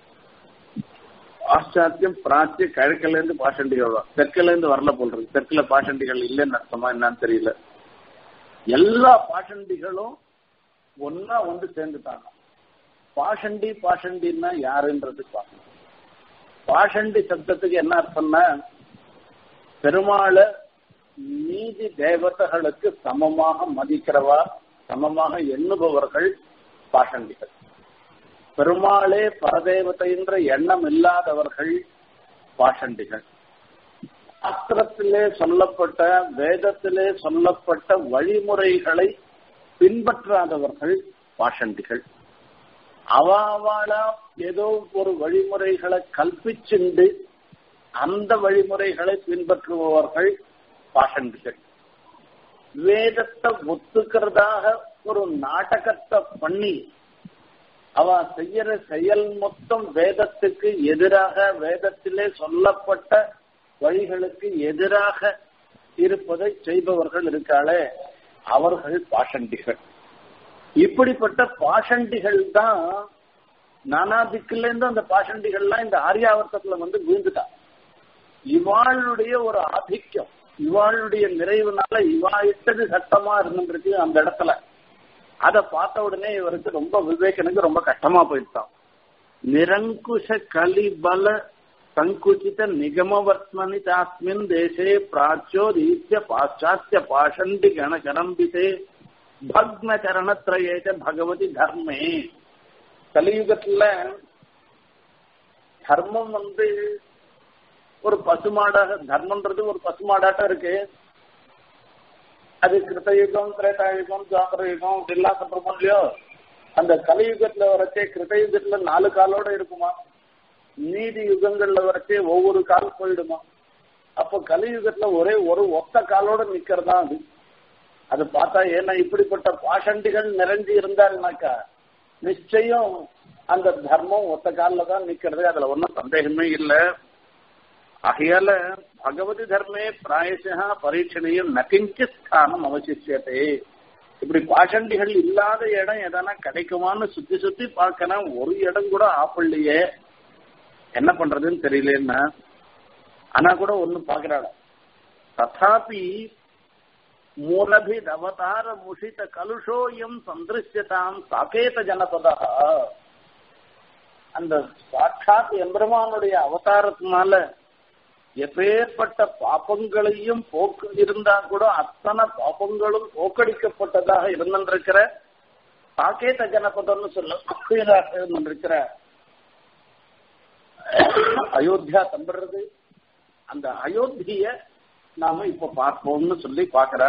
S1: பாশ্চাத்தியம் பிராச்சிய கிழக்குல இருந்து பாஷண்டிகள் வரும் தெற்குல இருந்து வரல போல் இருக்கு தெற்குல பாஷண்டிகள் இல்லைன்னு அர்த்தமா என்னன்னு தெரியல எல்லா பாஷண்டிகளும் ஒன்னா வந்து சேர்ந்துட்டாங்க பாஷண்டி பாஷண்டின்னா யாருன்றது பார்க்கணும் பாஷண்டி சப்தத்துக்கு என்ன அர்த்தம்னா பெருமாளை நீதி தேவதைகளுக்கு சமமாக மதிக்கிறவா சமமாக எண்ணுபவர்கள் பாஷண்டிகள் பெருமாளே பரதேவதை என்ற எண்ணம் இல்லாதவர்கள் பாஷண்டிகள் சாஸ்திரத்திலே சொல்லப்பட்ட வேதத்திலே சொல்லப்பட்ட வழிமுறைகளை பின்பற்றாதவர்கள் பாஷண்டிகள் அவாவாளா ஏதோ ஒரு வழிமுறைகளை கல்பிச்சுண்டு அந்த வழிமுறைகளை பின்பற்றுபவர்கள் பாஷண்டிகள் வேதத்தை ஒத்துக்கிறதாக ஒரு நாடகத்தை பண்ணி அவ செய்யற செயல் மொத்தம் வேதத்துக்கு எதிராக வேதத்திலே சொல்லப்பட்ட வழிகளுக்கு எதிராக இருப்பதை செய்பவர்கள் இருக்காளே அவர்கள் பாஷண்டிகள் இப்படிப்பட்ட பாஷண்டிகள் தான் நானா திக்குல இருந்து அந்த பாஷண்டிகள்லாம் இந்த ஆரியாவர்த்தத்துல வந்து வீழ்ந்துட்டான் இவாளுடைய ஒரு ஆதிக்கம் இவாளுடைய நிறைவுனால இவா இட்டது சட்டமா இருந்துருக்கு அந்த இடத்துல அதை பார்த்த உடனே இவருக்கு ரொம்ப விவேகனுக்கு ரொம்ப கஷ்டமா போயிட்டான் நிரங்குஷ கலிபல சங்குச்சித நிகமவர்த்மனி தாஸ்மின் தேசே பிராச்சோதீத்திய பாশ্চাத்திய பாஷண்டி கணகரம்பிதே பக்ன சரணத்ரயேச்ச பகவதி தர்மே கலியுகத்துல தர்மம் வந்து ஒரு பசுமாடாக தர்மன்றது ஒரு பசுமாடாட்டம் இருக்கு அது கிருத்தயுகம் திரேதாயுகம் துவாபர யுகம் அப்படிலாம் சொல்றோமோ இல்லையோ அந்த கலியுகத்துல வரச்சே கிருத்தயுகத்துல நாலு காலோட இருக்குமா நீதி யுகங்கள்ல வரச்சே ஒவ்வொரு கால் போயிடுமா அப்போ கலியுகத்துல ஒரே ஒரு ஒத்த காலோட நிக்கிறதா அது அது பார்த்தா ஏன்னா இப்படிப்பட்ட பாஷண்டிகள் நிறைஞ்சு இருந்தாருனாக்கா நிச்சயம் அந்த தர்மம் ஒத்த காலில் தான் நிக்கிறது அதுல ஒன்றும் சந்தேகமே இல்லை ஆகையால பகவதி தர்மே பிராயசா பரீட்சணையும் நகிஞ்ச ஸ்தானம் அவசியத்தை இப்படி பாஷண்டிகள் இல்லாத இடம் எதனா கிடைக்குமான்னு சுத்தி சுத்தி பார்க்கணும் ஒரு இடம் கூட ஆப்பிள்ளையே என்ன பண்றதுன்னு தெரியலன்னா ஆனா கூட ஒண்ணு பாக்குறாள் ததாபி மூலபித் அவதார முஷித கலுஷோயம் சந்திருஷ்யதாம் சாகேத ஜனபதா அந்த சாட்சாத் எம்பெருமானுடைய அவதாரத்தினால எப்பேற்பட்ட பாப்பங்களையும் போக்கு இருந்தா கூட அத்தனை பாப்பங்களும் போக்கடிக்கப்பட்டதாக இருந்திருக்கிற சாகேத ஜனபதம்னு சொல்ல இருந்திருக்கிற அயோத்தியா தம்புறது அந்த அயோத்திய நாம இப்ப பார்ப்போம்னு சொல்லி பாக்குற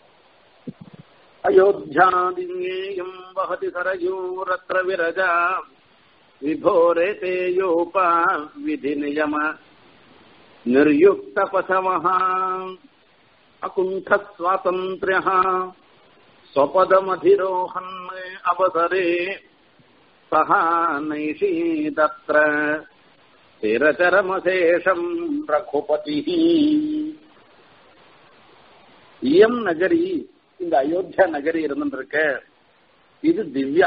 S1: அயோத்தியாதிஞேயம் வகதி சரயூரத்ர விரஜா விபோரே தேயோபா விதி நியம निर्युक्तपथमः अकुण्ठस्वातन्त्र्यः स्वपदमधिरोहन् अवसरे सः नैषीदत्र स्थिरचरमशेषम् रघुपतिः இயம் நகரி இந்த அயோத்தியா நகரி இருந்துருக்க இது திவ்யா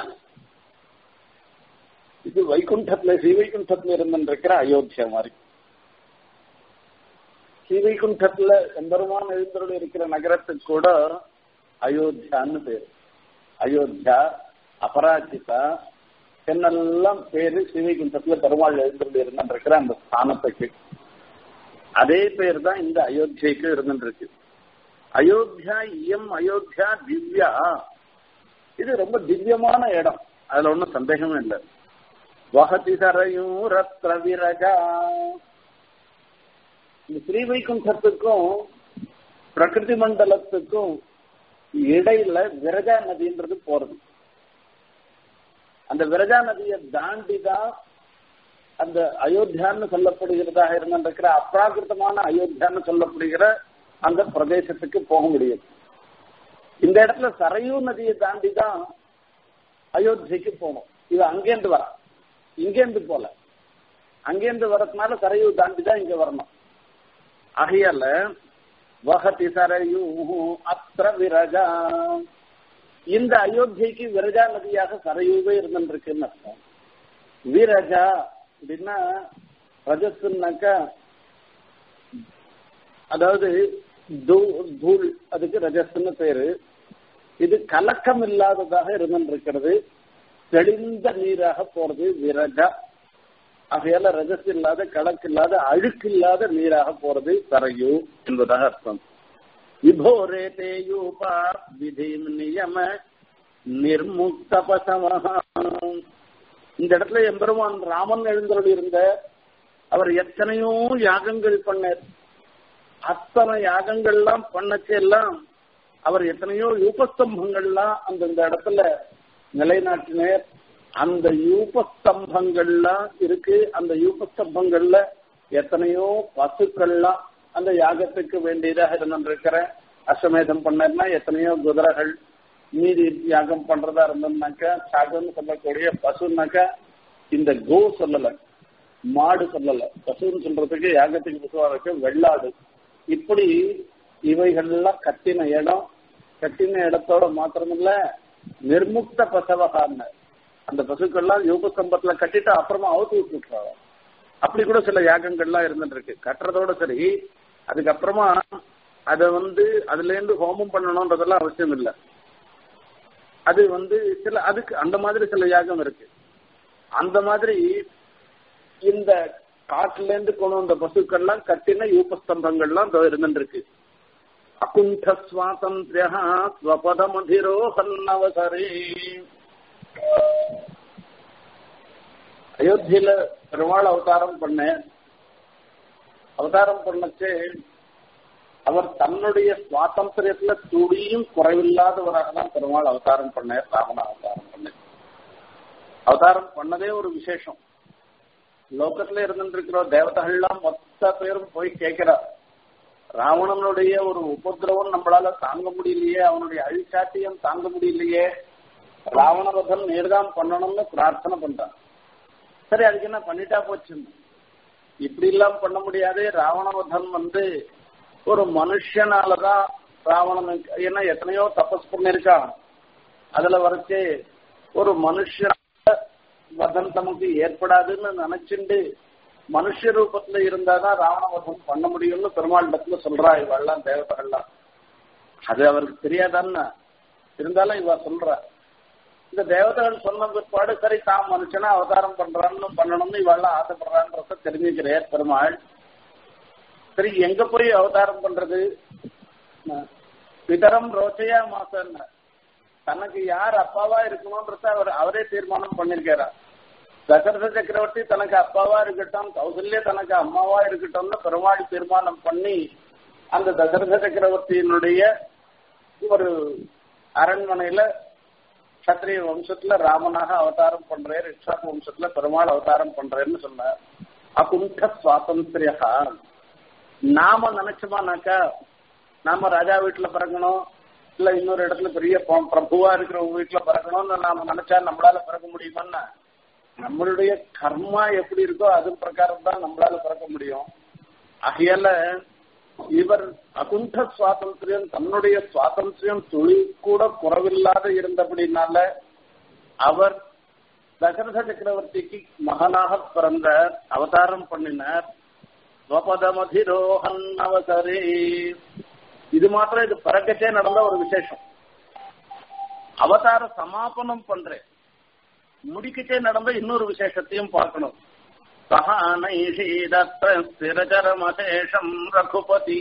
S1: இது வைகுண்டத்துல ஸ்ரீவைகுண்டத்துல இருந்துருக்கிற அயோத்தியா மாதிரி ஸ்ரீவைகுண்டத்துல எம்பெருமான் எழுந்தருள் இருக்கிற நகரத்துக்கு கூட அயோத்தியான்னு பேரு அயோத்தியா அபராஜிதா என்னெல்லாம் பேரு ஸ்ரீவைகுண்டத்துல பெருமாள் எழுந்தருள் இருந்துருக்கிற அந்த ஸ்தானத்துக்கு அதே பேர் தான் இந்த அயோத்தியைக்கு இருந்துருக்கு அயோத்தியா இயம் அயோத்தியா திவ்யா இது ரொம்ப திவ்யமான இடம் அதுல ஒன்றும் சந்தேகமே இல்லை வகதி சரையும் ரத்ர விரஜா இந்த ஸ்ரீவைகுண்டத்துக்கும் பிரகிருதி மண்டலத்துக்கும் இடையில விரஜா நதின்றது போறது அந்த விரஜா நதியை தாண்டி தான் அந்த அயோத்தியான்னு சொல்லப்படுகிறதாக இருந்திருக்கிற அப்ராகிருத்தமான அயோத்தியான்னு சொல்லப்படுகிற அந்த பிரதேசத்துக்கு போக முடியும் இந்த இடத்துல சரையூ நதியை தாண்டி தான் அயோத்தியைக்கு போகணும் இவ அங்கேருந்து வரா இங்கேருந்து போல அங்கேருந்து வரதுனால சரையூ தாண்டி தான் இங்க வரணும் ஆகையால வகதி சரையூ அத்திர விரஜா இந்த அயோத்தியைக்கு விரஜா நதியாக சரையூவே இருந்துருக்குன்னு அர்த்தம் விரஜா அப்படின்னா ரஜஸ்னாக்கா அதாவது தூள் அதுக்கு ரஜஸ்ன்னு பேரு இது கலக்கம் இல்லாததாக இருந்திருக்கிறது தெளிந்த நீராக போறது விரஜா ஆகையால ரஜஸ் இல்லாத கலக்கு இல்லாத அழுக்கு இல்லாத நீராக போறது சரையு என்பதாக அர்த்தம் விபோரே தேயூபா விதி நியம நிர்முக்தபசமஹா இந்த இடத்துல எம்பெருமான் ராமன் எழுந்தருள் இருந்த அவர் எத்தனையோ யாகங்கள் பண்ணார் அத்தனை யாகங்கள்லாம் பண்ணச்செல்லாம் அவர் எத்தனையோ யூபஸ்தம்பங்கள்லாம் அந்தந்த இடத்துல நிலைநாட்டினர் அந்த யூபஸ்தம்பங்கள்லாம் இருக்கு அந்த யூபஸ்தம்பங்கள்ல எத்தனையோ பசுக்கள்லாம் அந்த யாகத்துக்கு வேண்டியதாக இருந்திருக்கிற அஸ்வமேதம் பண்ணா எத்தனையோ குதிரைகள் மீதி யாகம் பண்றதா இருந்தோம்னாக்கா சாகம்னு சொல்லக்கூடிய பசுனாக்கா இந்த கோ சொல்லல மாடு சொல்லல பசுன்னு சொல்றதுக்கு யாகத்துக்கு பசுவா இருக்கு வெள்ளாடு இப்படி இவைகள்லாம் கட்டின இடம் கட்டின இடத்தோட மாத்திரமில்ல நிர்முக்த பசவகான்னு அந்த பசுக்கள்லாம் யோக ஸ்தம்பத்துல கட்டிட்டு அப்புறமா அவுத்து விட்டுறாங்க அப்படி கூட சில யாகங்கள்லாம் இருந்துட்டு இருக்கு கட்டுறதோட சரி அதுக்கப்புறமா அதை வந்து அதுல இருந்து ஹோமம் பண்ணணும்ன்றதெல்லாம் அவசியம் இல்லை அது வந்து சில அதுக்கு அந்த மாதிரி சில யாகம் இருக்கு அந்த மாதிரி இந்த காட்டுல இருந்து கொண்டு வந்த பசுக்கள்லாம் கட்டின யூபஸ்தம்பங்கள்லாம் இருந்துருக்கு அகுண்ட சுவாதந்திரியா ஸ்வபதமதிரோகன்னவசரே அயோத்தியில பெருமாள் அவதாரம் பண்ண அவதாரம் பண்ணச்சு அவர் தன்னுடைய சுவாதந்திரியத்துல துடியும் குறைவில்லாதவராக தான் பெருமாள் அவதாரம் பண்ணார் ராமன அவதாரம் பண்ண அவதாரம் பண்ணதே ஒரு விசேஷம் லோகத்துல இருந்துருக்கிற தேவதைகள்லாம் மொத்த பேரும் போய் கேட்கிறார் ராவணனுடைய ஒரு உபதிரவம் நம்மளால தாங்க முடியலையே அவனுடைய அழிச்சாட்டியம் தாங்க முடியலையே ராவணவதன் நேர்தான் பண்ணணும்னு பிரார்த்தனை பண்றான் சரி அதுக்கு என்ன பண்ணிட்டா போச்சு இப்படி எல்லாம் பண்ண முடியாது ராவணவதன் வந்து ஒரு மனுஷனாலதான் ராவணனுக்கு ஏன்னா எத்தனையோ தபஸ் பண்ணிருக்கான் அதுல வரைச்சு ஒரு மனுஷன் வதம் தமக்கு ஏற்படாதுன்னு நினைச்சுண்டு மனுஷ ரூபத்துல இருந்தாதான் ராவணவதம் பண்ண முடியும்னு பெருமாள் இடத்துல சொல்றா இவெல்லாம் தேவதைகள்லாம் அது அவருக்கு தெரியாதான்னு இருந்தாலும் இவ சொல்ற இந்த தேவதைகள் சொன்ன பிற்பாடு சரி தான் மனுஷனா அவதாரம் பண்றான்னு பண்ணணும்னு இவெல்லாம் ஆசைப்படுறான்றத தெரிஞ்சுக்கிறார் பெருமாள் சரி எங்க போய் அவதாரம் பண்றது பிதரம் ரோச்சையா மாசம் தனக்கு யார் அப்பாவா இருக்கணும்ன்றத அவர் அவரே தீர்மானம் பண்ணிருக்காரா தசரத சக்கரவர்த்தி தனக்கு அப்பாவா இருக்கட்டும் கௌசல்யா தனக்கு அம்மாவா இருக்கட்டும்னு பெருமாள் தீர்மானம் பண்ணி அந்த தசரத சக்கரவர்த்தியினுடைய ஒரு அரண்மனையில சத்திரிய வம்சத்துல ராமனாக அவதாரம் பண்றாரு இக்ஷாக் வம்சத்துல பெருமாள் அவதாரம் பண்றேன்னு சொன்னார் அகுண்ட சுவாதந்திரியா நாம நினைச்சோமானாக்கா நாம ராஜா வீட்டுல பிறக்கணும் இல்ல இன்னொரு இடத்துல பெரிய பிரபுவா இருக்கிற வீட்டுல பிறக்கணும்னு நாம நினைச்சா நம்மளால பிறக்க முடியுமான்னா நம்மளுடைய கர்மா எப்படி இருக்கோ அது பிரகாரம் தான் நம்மளால பிறக்க முடியும் ஆகையால இவர் அகுண்ட சுவாதந்திரியம் தன்னுடைய சுவாதந்திரியம் துளி கூட குறவில்லாத இருந்தபடினால அவர் தசரத சக்கரவர்த்திக்கு மகனாக பிறந்த அவதாரம் பண்ணினார் ஸ்வபதமதிரோகன் அவசரே இது மாத்திரம் இது பிறக்கச்சே நடந்த ஒரு விசேஷம் அவதார சமாபனம் பண்றேன் முடிக்கச்சே நடந்த இன்னொரு விசேஷத்தையும் பார்க்கணும் ஸ்திரச்சரமசேஷம் ரகுபதி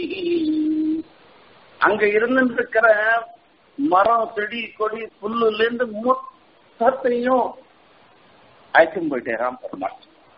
S1: அங்க இருந்துருக்கிற மரம் செடி கொடி புல்லுல இருந்து மொத்தத்தையும் அழைச்சும் போயிட்டேராம் பெருமாள்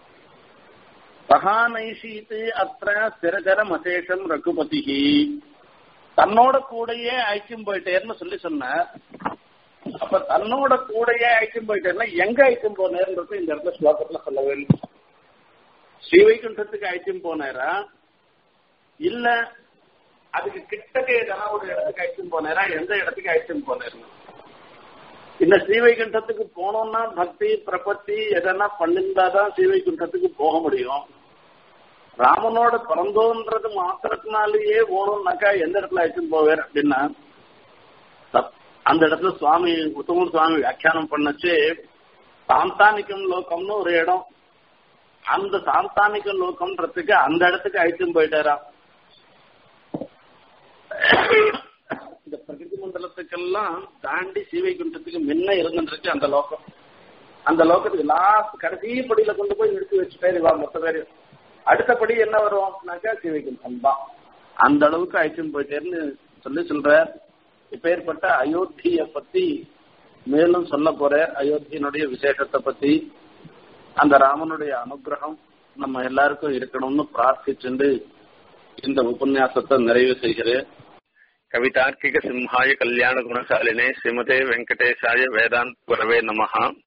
S1: சகானைஷீத்து அத்த ஸ்திரச்சரம் அசேஷம் ரகுபதி தன்னோட கூடயே ஐக்கியம் போயிட்டேர்னு சொல்லி சொன்னார் அப்ப தன்னோட கூடயே ஐக்கியம் போயிட்டேன்னா எங்க ஐக்கியம் போனேன்றது இந்த இடத்துல ஸ்லோகத்துல சொல்லவே இல்லை ஸ்ரீவைகுண்டத்துக்கு ஐக்கியம் போனாரா இல்ல அதுக்கு கிட்டக்க எதனா ஒரு இடத்துக்கு ஐக்கியம் போனாரா எந்த இடத்துக்கு ஐக்கியம் போனாரு இந்த ஸ்ரீவைகுண்டத்துக்கு போனோம்னா பக்தி பிரபத்தி எதனா பண்ணிருந்தாதான் ஸ்ரீவைகுண்டத்துக்கு போக முடியும் ராமனோட பிறந்தோன்றது மாத்திரத்தினாலேயே போகணும்னாக்கா எந்த இடத்துல அழைச்சிட்டு போவார் அப்படின்னா அந்த இடத்துல சுவாமி உத்தமர் சுவாமி வியாக்கியானம் பண்ணச்சு சாந்தானிக்கம் லோகம்னு ஒரு இடம் அந்த சாந்தானிக்க லோகம்ன்றதுக்கு அந்த இடத்துக்கு அழைச்சும் போயிட்டாராம் இந்த பிரகிருதி மண்டலத்துக்கெல்லாம் தாண்டி சீவைகுண்டத்துக்கு முன்ன இருந்துருக்கு அந்த லோகம் அந்த லோகத்துக்கு லாஸ்ட் கடைசி படியில கொண்டு போய் நிறுத்தி வச்சுட்டாரு இவா மொத்த பேரு அடுத்தபடி என்ன வரும் அப்படின்னாக்கா சீவைகுண்டம் தான் அந்த அளவுக்கு அழைச்சும் போயிட்டேன்னு சொல்லி சொல்ற இப்பேற்பட்ட அயோத்திய பத்தி மேலும் சொல்ல போற அயோத்தியனுடைய விசேஷத்தை பத்தி அந்த ராமனுடைய அனுகிரகம் நம்ம எல்லாருக்கும் இருக்கணும்னு பிரார்த்திச்சுண்டு இந்த உபன்யாசத்தை நிறைவு செய்கிறேன்
S2: கவிதார்க்கிக சிம்ஹாய கல்யாண குணசாலினே ஸ்ரீமதே வெங்கடேஷாய வேதாந்த் குரவே நமஹா